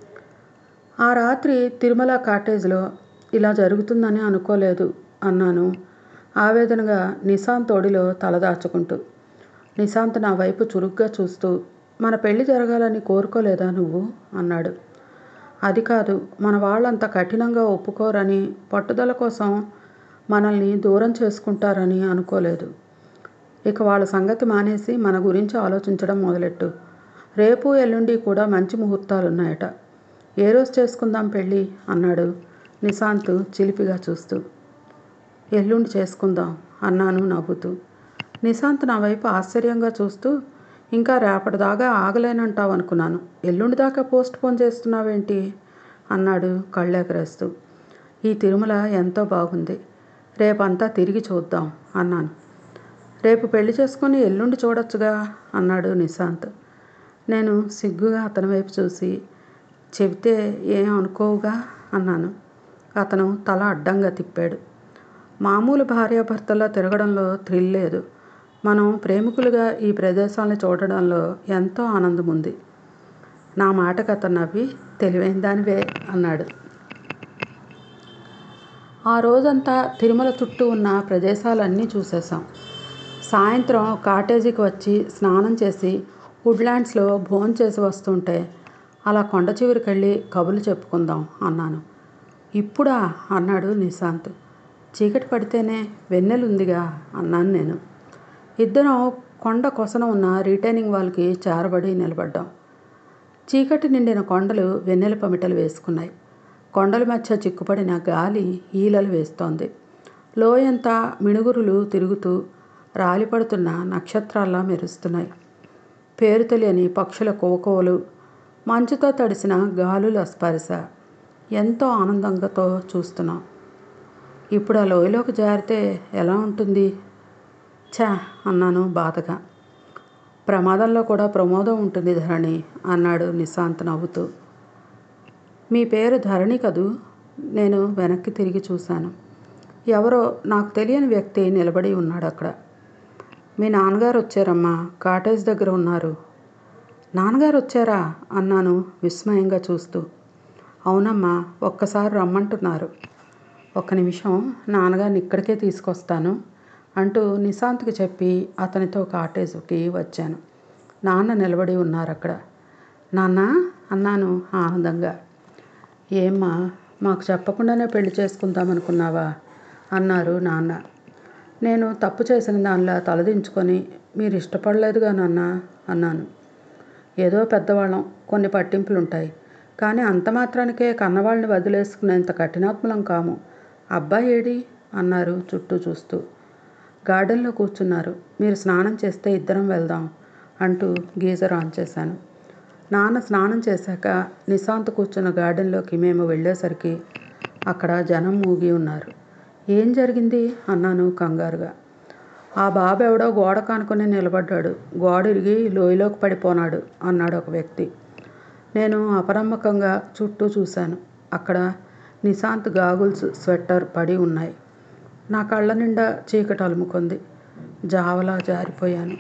S4: ఆ రాత్రి తిరుమల కాటేజ్లో ఇలా జరుగుతుందని అనుకోలేదు అన్నాను ఆవేదనగా నిశాంత్ ఒడిలో తలదాచుకుంటూ నిశాంత్ నా వైపు చురుగ్గా చూస్తూ మన పెళ్లి జరగాలని కోరుకోలేదా నువ్వు అన్నాడు అది కాదు మన వాళ్ళంత కఠినంగా ఒప్పుకోరని పట్టుదల కోసం మనల్ని దూరం చేసుకుంటారని అనుకోలేదు ఇక వాళ్ళ సంగతి మానేసి మన గురించి ఆలోచించడం మొదలెట్టు రేపు ఎల్లుండి కూడా మంచి ముహూర్తాలు ఉన్నాయట ఏ రోజు చేసుకుందాం పెళ్ళి అన్నాడు నిశాంత్ చిలిపిగా చూస్తూ ఎల్లుండి చేసుకుందాం అన్నాను నవ్వుతూ నిశాంత్ నా వైపు ఆశ్చర్యంగా చూస్తూ ఇంకా రేపటిదాకా ఆగలేనంటావు అనుకున్నాను ఎల్లుండి దాకా పోస్ట్ పోన్ చేస్తున్నావేంటి అన్నాడు కళ్ళెగరేస్తూ ఈ తిరుమల ఎంతో బాగుంది రేపంతా తిరిగి చూద్దాం అన్నాను రేపు పెళ్లి చేసుకొని ఎల్లుండి చూడొచ్చుగా అన్నాడు నిశాంత్ నేను సిగ్గుగా అతని వైపు చూసి చెబితే ఏం అనుకోవుగా అన్నాను అతను తల అడ్డంగా తిప్పాడు మామూలు భార్యాభర్తల్లో తిరగడంలో థ్రిల్ లేదు మనం ప్రేమికులుగా ఈ ప్రదేశాలను చూడడంలో ఎంతో ఆనందం ఉంది నా మాటకు అతను నవ్వి తెలివైన దానివే అన్నాడు ఆ రోజంతా తిరుమల చుట్టూ ఉన్న ప్రదేశాలన్నీ చూసేసాం సాయంత్రం కాటేజీకి వచ్చి స్నానం చేసి వుడ్లాండ్స్లో భోజనం చేసి వస్తుంటే అలా కొండ చివరికి వెళ్ళి కబుర్లు చెప్పుకుందాం అన్నాను ఇప్పుడా అన్నాడు నిశాంత్ చీకటి పడితేనే వెన్నెలుందిగా అన్నాను నేను ఇద్దరం కొండ కొసన ఉన్న రిటైనింగ్ వాల్కి చేరబడి నిలబడ్డాం చీకటి నిండిన కొండలు వెన్నెల పమిటలు వేసుకున్నాయి కొండల మధ్య చిక్కుపడిన గాలి ఈలలు వేస్తోంది లోయంతా మిణుగురులు తిరుగుతూ రాలిపడుతున్న నక్షత్రాల్లా మెరుస్తున్నాయి పేరు తెలియని పక్షుల కోకోలు మంచుతో తడిసిన గాలుల స్పర్శ ఎంతో ఆనందంగాతో చూస్తున్నాం ఇప్పుడు ఆ లోయలోకి జారితే ఎలా ఉంటుంది ఛా అన్నాను బాధగా ప్రమాదంలో కూడా ప్రమోదం ఉంటుంది ధరణి అన్నాడు నిశాంత్ నవ్వుతూ మీ పేరు ధరణి కదూ నేను వెనక్కి తిరిగి చూశాను ఎవరో నాకు తెలియని వ్యక్తి నిలబడి ఉన్నాడు అక్కడ మీ నాన్నగారు వచ్చారమ్మా కాటేజ్ దగ్గర ఉన్నారు నాన్నగారు వచ్చారా అన్నాను విస్మయంగా చూస్తూ అవునమ్మా ఒక్కసారి రమ్మంటున్నారు ఒక్క నిమిషం నాన్నగారిని ఇక్కడికే తీసుకొస్తాను అంటూ నిశాంత్కి చెప్పి అతనితో కాటేజ్కి వచ్చాను నాన్న నిలబడి ఉన్నారు అక్కడ నాన్న అన్నాను ఆనందంగా ఏమ్మా మాకు చెప్పకుండానే పెళ్లి చేసుకుందామనుకున్నావా అన్నారు నాన్న నేను తప్పు చేసిన దానిలా తలదించుకొని మీరు ఇష్టపడలేదుగా నాన్న అన్నాను ఏదో పెద్దవాళ్ళం కొన్ని పట్టింపులు ఉంటాయి కానీ అంత మాత్రానికే కన్నవాళ్ళని వదిలేసుకునేంత కఠినాత్మలం కాము అబ్బాయి ఏడి అన్నారు చుట్టూ చూస్తూ గార్డెన్లో కూర్చున్నారు మీరు స్నానం చేస్తే ఇద్దరం వెళ్దాం అంటూ గీజర్ ఆన్ చేశాను నాన్న స్నానం చేశాక నిశాంత్ కూర్చున్న గార్డెన్లోకి మేము వెళ్ళేసరికి అక్కడ జనం మూగి ఉన్నారు ఏం జరిగింది అన్నాను కంగారుగా ఆ బాబు ఎవడో గోడ కానుకొని నిలబడ్డాడు గోడ ఇరిగి లోయలోకి పడిపోనాడు అన్నాడు ఒక వ్యక్తి నేను అపనమ్మకంగా చుట్టూ చూశాను అక్కడ నిశాంత్ గాగుల్స్ స్వెట్టర్ పడి ఉన్నాయి నా కళ్ళ నిండా చీకటి అలుముకుంది జావలా జారిపోయాను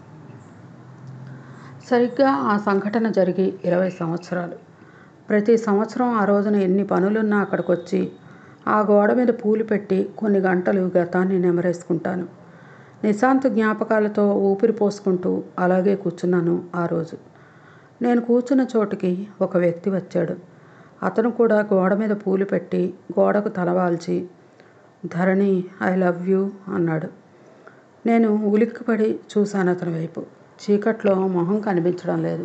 S4: సరిగ్గా ఆ సంఘటన జరిగి ఇరవై సంవత్సరాలు ప్రతి సంవత్సరం ఆ రోజున ఎన్ని పనులున్నా అక్కడికి వచ్చి ఆ గోడ మీద పూలు పెట్టి కొన్ని గంటలు గతాన్ని నెమరేసుకుంటాను నిశాంత్ జ్ఞాపకాలతో ఊపిరి పోసుకుంటూ అలాగే కూర్చున్నాను ఆ రోజు నేను కూర్చున్న చోటుకి ఒక వ్యక్తి వచ్చాడు అతను కూడా గోడ మీద పూలు పెట్టి గోడకు తలవాల్చి ధరణి ఐ లవ్ యూ అన్నాడు నేను ఉలిక్కిపడి చూశాను అతని వైపు చీకట్లో మొహం కనిపించడం లేదు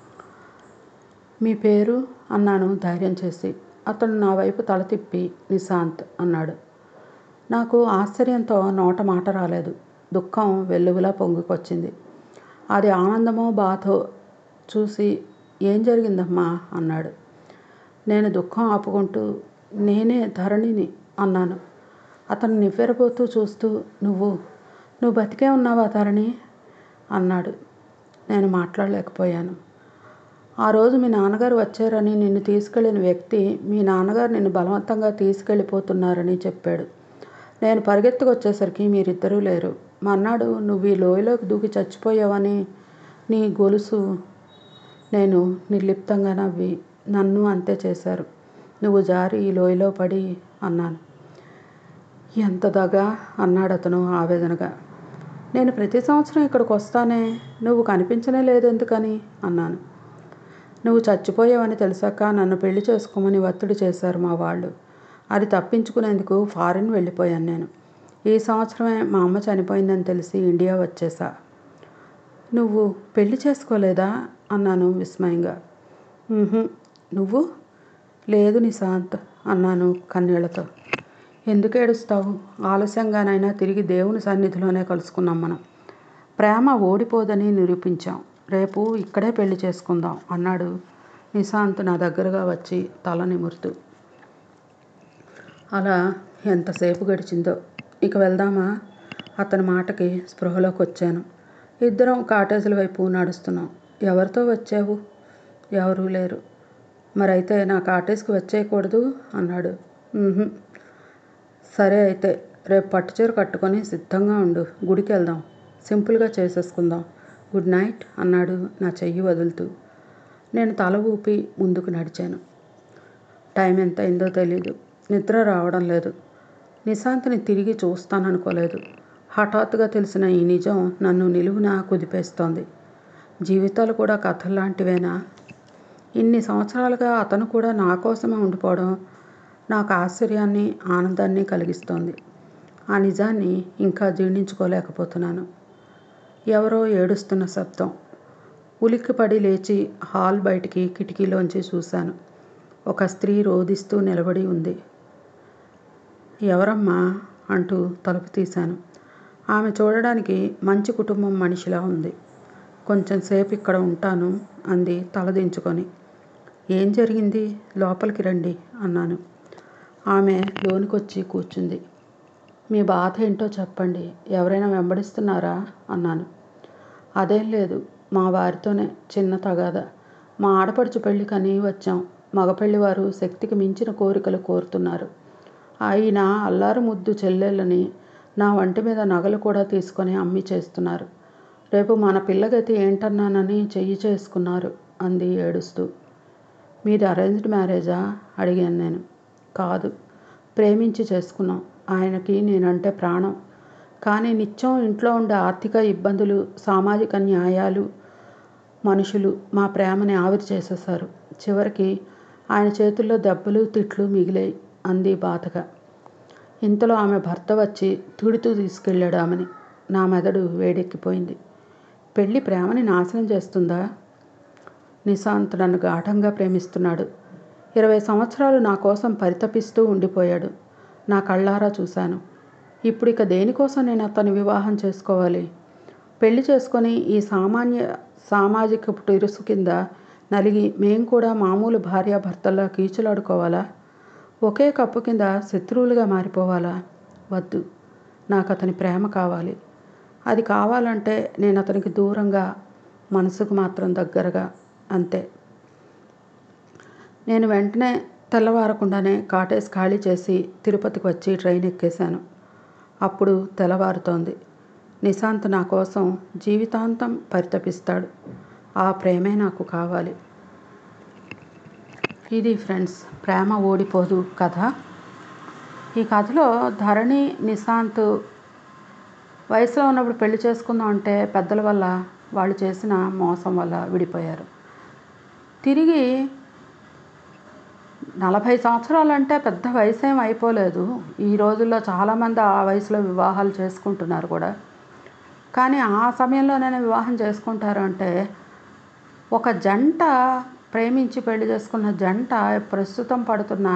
S4: మీ పేరు అన్నాను ధైర్యం చేసి అతను నా వైపు తల తిప్పి నిశాంత్ అన్నాడు నాకు ఆశ్చర్యంతో నోట మాట రాలేదు దుఃఖం వెల్లువలా పొంగుకొచ్చింది అది ఆనందమో బాధో చూసి ఏం జరిగిందమ్మా అన్నాడు నేను దుఃఖం ఆపుకుంటూ నేనే ధరణిని అన్నాను అతను నివ్వెరబోతూ చూస్తూ నువ్వు నువ్వు బతికే ఉన్నావా ధరణి అన్నాడు నేను మాట్లాడలేకపోయాను ఆ రోజు మీ నాన్నగారు వచ్చారని నిన్ను తీసుకెళ్ళిన వ్యక్తి మీ నాన్నగారు నిన్ను బలవంతంగా తీసుకెళ్ళిపోతున్నారని చెప్పాడు నేను పరిగెత్తుకొచ్చేసరికి మీరిద్దరూ లేరు మన్నాడు నువ్వు ఈ లోయలోకి దూకి చచ్చిపోయావని నీ గొలుసు నేను నిర్లిప్తంగా నవ్వి నన్ను అంతే చేశారు నువ్వు జారి ఈ లోయలో పడి అన్నాను ఎంత దగా అన్నాడు అతను ఆవేదనగా నేను ప్రతి సంవత్సరం ఇక్కడికి వస్తానే నువ్వు కనిపించనే లేదు ఎందుకని అన్నాను నువ్వు చచ్చిపోయావని తెలిసాక నన్ను పెళ్లి చేసుకోమని ఒత్తిడి చేశారు మా వాళ్ళు అది తప్పించుకునేందుకు ఫారిన్ వెళ్ళిపోయాను నేను ఈ సంవత్సరమే మా అమ్మ చనిపోయిందని తెలిసి ఇండియా వచ్చేసా నువ్వు పెళ్లి చేసుకోలేదా అన్నాను విస్మయంగా "ఉహుం. నువ్వు లేదు నిశాంత్ అన్నాను కన్నీళ్లతో ఎందుకు ఏడుస్తావు ఆలస్యంగానైనా తిరిగి దేవుని సన్నిధిలోనే కలుసుకున్నాం మనం ప్రేమ ఓడిపోదని నిరూపించాం రేపు ఇక్కడే పెళ్లి చేసుకుందాం అన్నాడు నిశాంత్ నా దగ్గరగా వచ్చి తల నిమురుతూ అలా ఎంతసేపు గడిచిందో ఇక వెళ్దామా అతని మాటకి స్పృహలోకి వచ్చాను ఇద్దరం కాటేజీల వైపు నడుస్తున్నాం ఎవరితో వచ్చావు ఎవరూ లేరు మరైతే నా కాటేజ్కి వచ్చేయకూడదు అన్నాడు "ఉహుం. సరే అయితే రేపు పట్టుచీర కట్టుకొని సిద్ధంగా ఉండు గుడికి వెళ్దాం సింపుల్గా చేసేసుకుందాం గుడ్ నైట్ అన్నాడు నా చెయ్యి వదులుతూ నేను తల ఊపి ముందుకు నడిచాను టైం ఎంత అయిందో తెలీదు నిద్ర రావడం లేదు నిశాంత్ని తిరిగి చూస్తాననుకోలేదు హఠాత్తుగా తెలిసిన ఈ నిజం నన్ను నిలువున కుదిపేస్తోంది జీవితాలు కూడా కథల్లాంటివేనా ఇన్ని సంవత్సరాలుగా అతను కూడా నా కోసమే ఉండిపోవడం నాకు ఆశ్చర్యాన్ని ఆనందాన్ని కలిగిస్తోంది ఆ నిజాన్ని ఇంకా జీర్ణించుకోలేకపోతున్నాను ఎవరో ఏడుస్తున్న శబ్దం ఉలిక్కిపడి లేచి హాల్ బయటికి కిటికీలోంచి చూశాను ఒక స్త్రీ రోదిస్తూ నిలబడి ఉంది ఎవరమ్మా అంటూ తలుపు తీశాను ఆమె చూడడానికి మంచి కుటుంబం మనిషిలా ఉంది కొంచెం సేపు ఇక్కడ ఉంటాను అంది తలదించుకొని ఏం జరిగింది లోపలికి రండి అన్నాను ఆమె లోనికొచ్చి కూర్చుంది మీ బాధ ఏంటో చెప్పండి ఎవరైనా వెంబడిస్తున్నారా అన్నాను అదేం లేదు మా వారితోనే చిన్న తగాద మా ఆడపడుచు పెళ్ళికని వచ్చాం మగపెళ్లి వారు శక్తికి మించిన కోరికలు కోరుతున్నారు ఆయన అల్లారు ముద్దు చెల్లెళ్ళని నా వంటి మీద నగలు కూడా తీసుకొని అమ్మి చేస్తున్నారు రేపు మన పిల్లగతి ఏంటన్నానని చెయ్యి చేసుకున్నారు అంది ఏడుస్తూ మీది అరేంజ్డ్ మ్యారేజా అడిగాను నేను కాదు ప్రేమించి చేసుకున్నాం ఆయనకి నేనంటే ప్రాణం కానీ నిత్యం ఇంట్లో ఉండే ఆర్థిక ఇబ్బందులు సామాజిక న్యాయాలు మనుషులు మా ప్రేమని ఆవిరి చేసేశారు చివరికి ఆయన చేతుల్లో దెబ్బలు తిట్లు మిగిలాయి అంది బాధగా ఇంతలో ఆమె భర్త వచ్చి తుడుతూ తీసుకెళ్ళాడు ఆమెని నా మెదడు వేడెక్కిపోయింది పెళ్ళి ప్రేమని నాశనం చేస్తుందా నిశాంత్ నన్ను గాఢంగా ప్రేమిస్తున్నాడు ఇరవై సంవత్సరాలు నా కోసం పరితపిస్తూ ఉండిపోయాడు నా కళ్ళారా చూశాను ఇప్పుడు ఇక దేనికోసం నేను అతని వివాహం చేసుకోవాలి పెళ్లి చేసుకొని ఈ సామాన్య సామాజిక ఇరుసు కింద నలిగి మేం కూడా మామూలు భార్యాభర్తల్లా కీచులాడుకోవాలా ఒకే కప్పు కింద శత్రువులుగా మారిపోవాలా వద్దు నాకు అతని ప్రేమ కావాలి అది కావాలంటే నేను అతనికి దూరంగా మనసుకు మాత్రం దగ్గరగా అంతే నేను వెంటనే తెల్లవారకుండానే కాటేజ్ ఖాళీ చేసి తిరుపతికి వచ్చి ట్రైన్ ఎక్కేశాను అప్పుడు తెల్లవారుతోంది నిశాంత్ నా కోసం జీవితాంతం పరితపిస్తాడు ఆ ప్రేమే నాకు కావాలి ఇది ఫ్రెండ్స్ ప్రేమ ఓడిపోదు కథ ఈ కథలో ధరణి నిశాంత్ వయసులో ఉన్నప్పుడు పెళ్లి చేసుకుందాం అంటే పెద్దల వల్ల వాళ్ళు చేసిన మోసం వల్ల విడిపోయారు తిరిగి నలభై సంవత్సరాలంటే పెద్ద వయసు ఏం అయిపోలేదు ఈ రోజుల్లో చాలామంది ఆ వయసులో వివాహాలు చేసుకుంటున్నారు కూడా కానీ ఆ సమయంలోనైనా వివాహం చేసుకుంటారు అంటే ఒక జంట ప్రేమించి పెళ్లి చేసుకున్న జంట ప్రస్తుతం పడుతున్న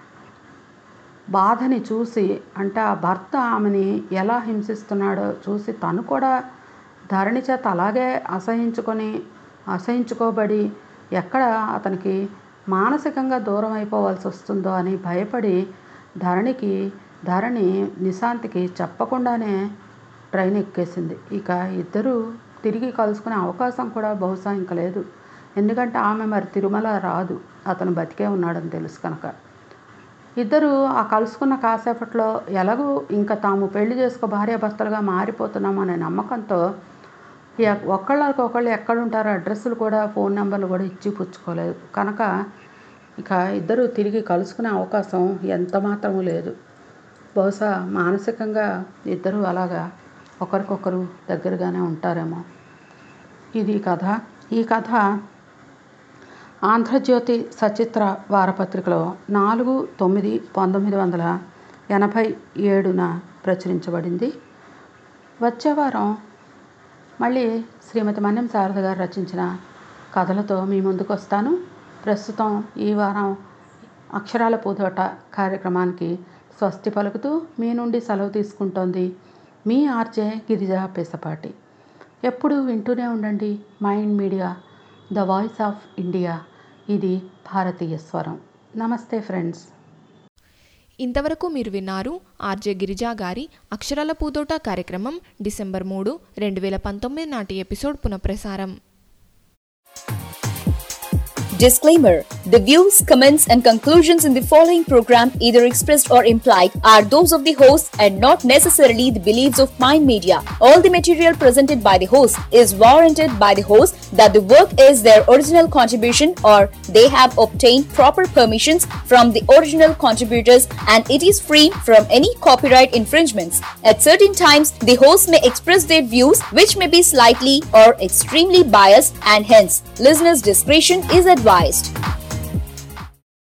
S4: బాధని చూసి అంటే ఆ భర్త ఆమెని ఎలా హింసిస్తున్నాడో చూసి తను కూడా ధరణి చేత అలాగే అసహించుకొని అసహించుకోబడి ఎక్కడ అతనికి మానసికంగా దూరం అయిపోవాల్సి వస్తుందో అని భయపడి ధరణికి ధరణి నిశాంతికి చెప్పకుండానే ట్రైన్ ఎక్కేసింది ఇక ఇద్దరు తిరిగి కలుసుకునే అవకాశం కూడా బహుశా ఇంక లేదు ఎందుకంటే ఆమె మరి తిరుమల రాదు అతను బతికే ఉన్నాడని తెలుసు కనుక ఇద్దరు ఆ కలుసుకున్న కాసేపట్లో ఎలాగూ ఇంకా తాము పెళ్లి చేసుకో భార్యాభర్తలుగా మారిపోతున్నాం అనే నమ్మకంతో ఎ- ఒకళ్ళకి ఒకళ్ళు ఎక్కడ ఉంటారో అడ్రస్లు కూడా ఫోన్ నెంబర్లు కూడా ఇచ్చి పుచ్చుకోలేదు కనుక ఇక ఇద్దరు తిరిగి కలుసుకునే అవకాశం ఎంత మాత్రము లేదు బహుశా మానసికంగా ఇద్దరు అలాగా ఒకరికొకరు దగ్గరగానే ఉంటారేమో ఇది కథ ఈ కథ ఆంధ్రజ్యోతి సచిత్ర వారపత్రికలో నాలుగు తొమ్మిది పంతొమ్మిది వందల ఎనభై ఏడున ప్రచురించబడింది వచ్చే వారం మళ్ళీ శ్రీమతి మన్యం శారద గారు రచించిన కథలతో మీ ముందుకు వస్తాను ప్రస్తుతం ఈ వారం అక్షరాల పూదోట కార్యక్రమానికి స్వస్తి పలుకుతూ మీ నుండి సెలవు తీసుకుంటోంది మీ ఆర్జే గిరిజా పెసపాటి ఎప్పుడు వింటూనే ఉండండి mind media the voice of India ఇది భారతీయ స్వరం నమస్తే ఫ్రెండ్స్
S3: ఇంతవరకు మీరు విన్నారు ఆర్జే గిరిజా గారి అక్షరాల పూదోట కార్యక్రమం డిసెంబర్ మూడు రెండు వేల పంతొమ్మిది నాటి ఎపిసోడ్ పునఃప్రసారం
S9: Disclaimer The views, comments, and conclusions in the following program, either expressed or implied, are those of the host and not necessarily the beliefs of Mind Media. All the material presented by the host is warranted by the host that the work is their original contribution or they have obtained proper permissions from the original contributors and it is free from any copyright infringements. At certain times, the host may express their views which may be slightly or extremely biased and hence listeners' discretion is advised.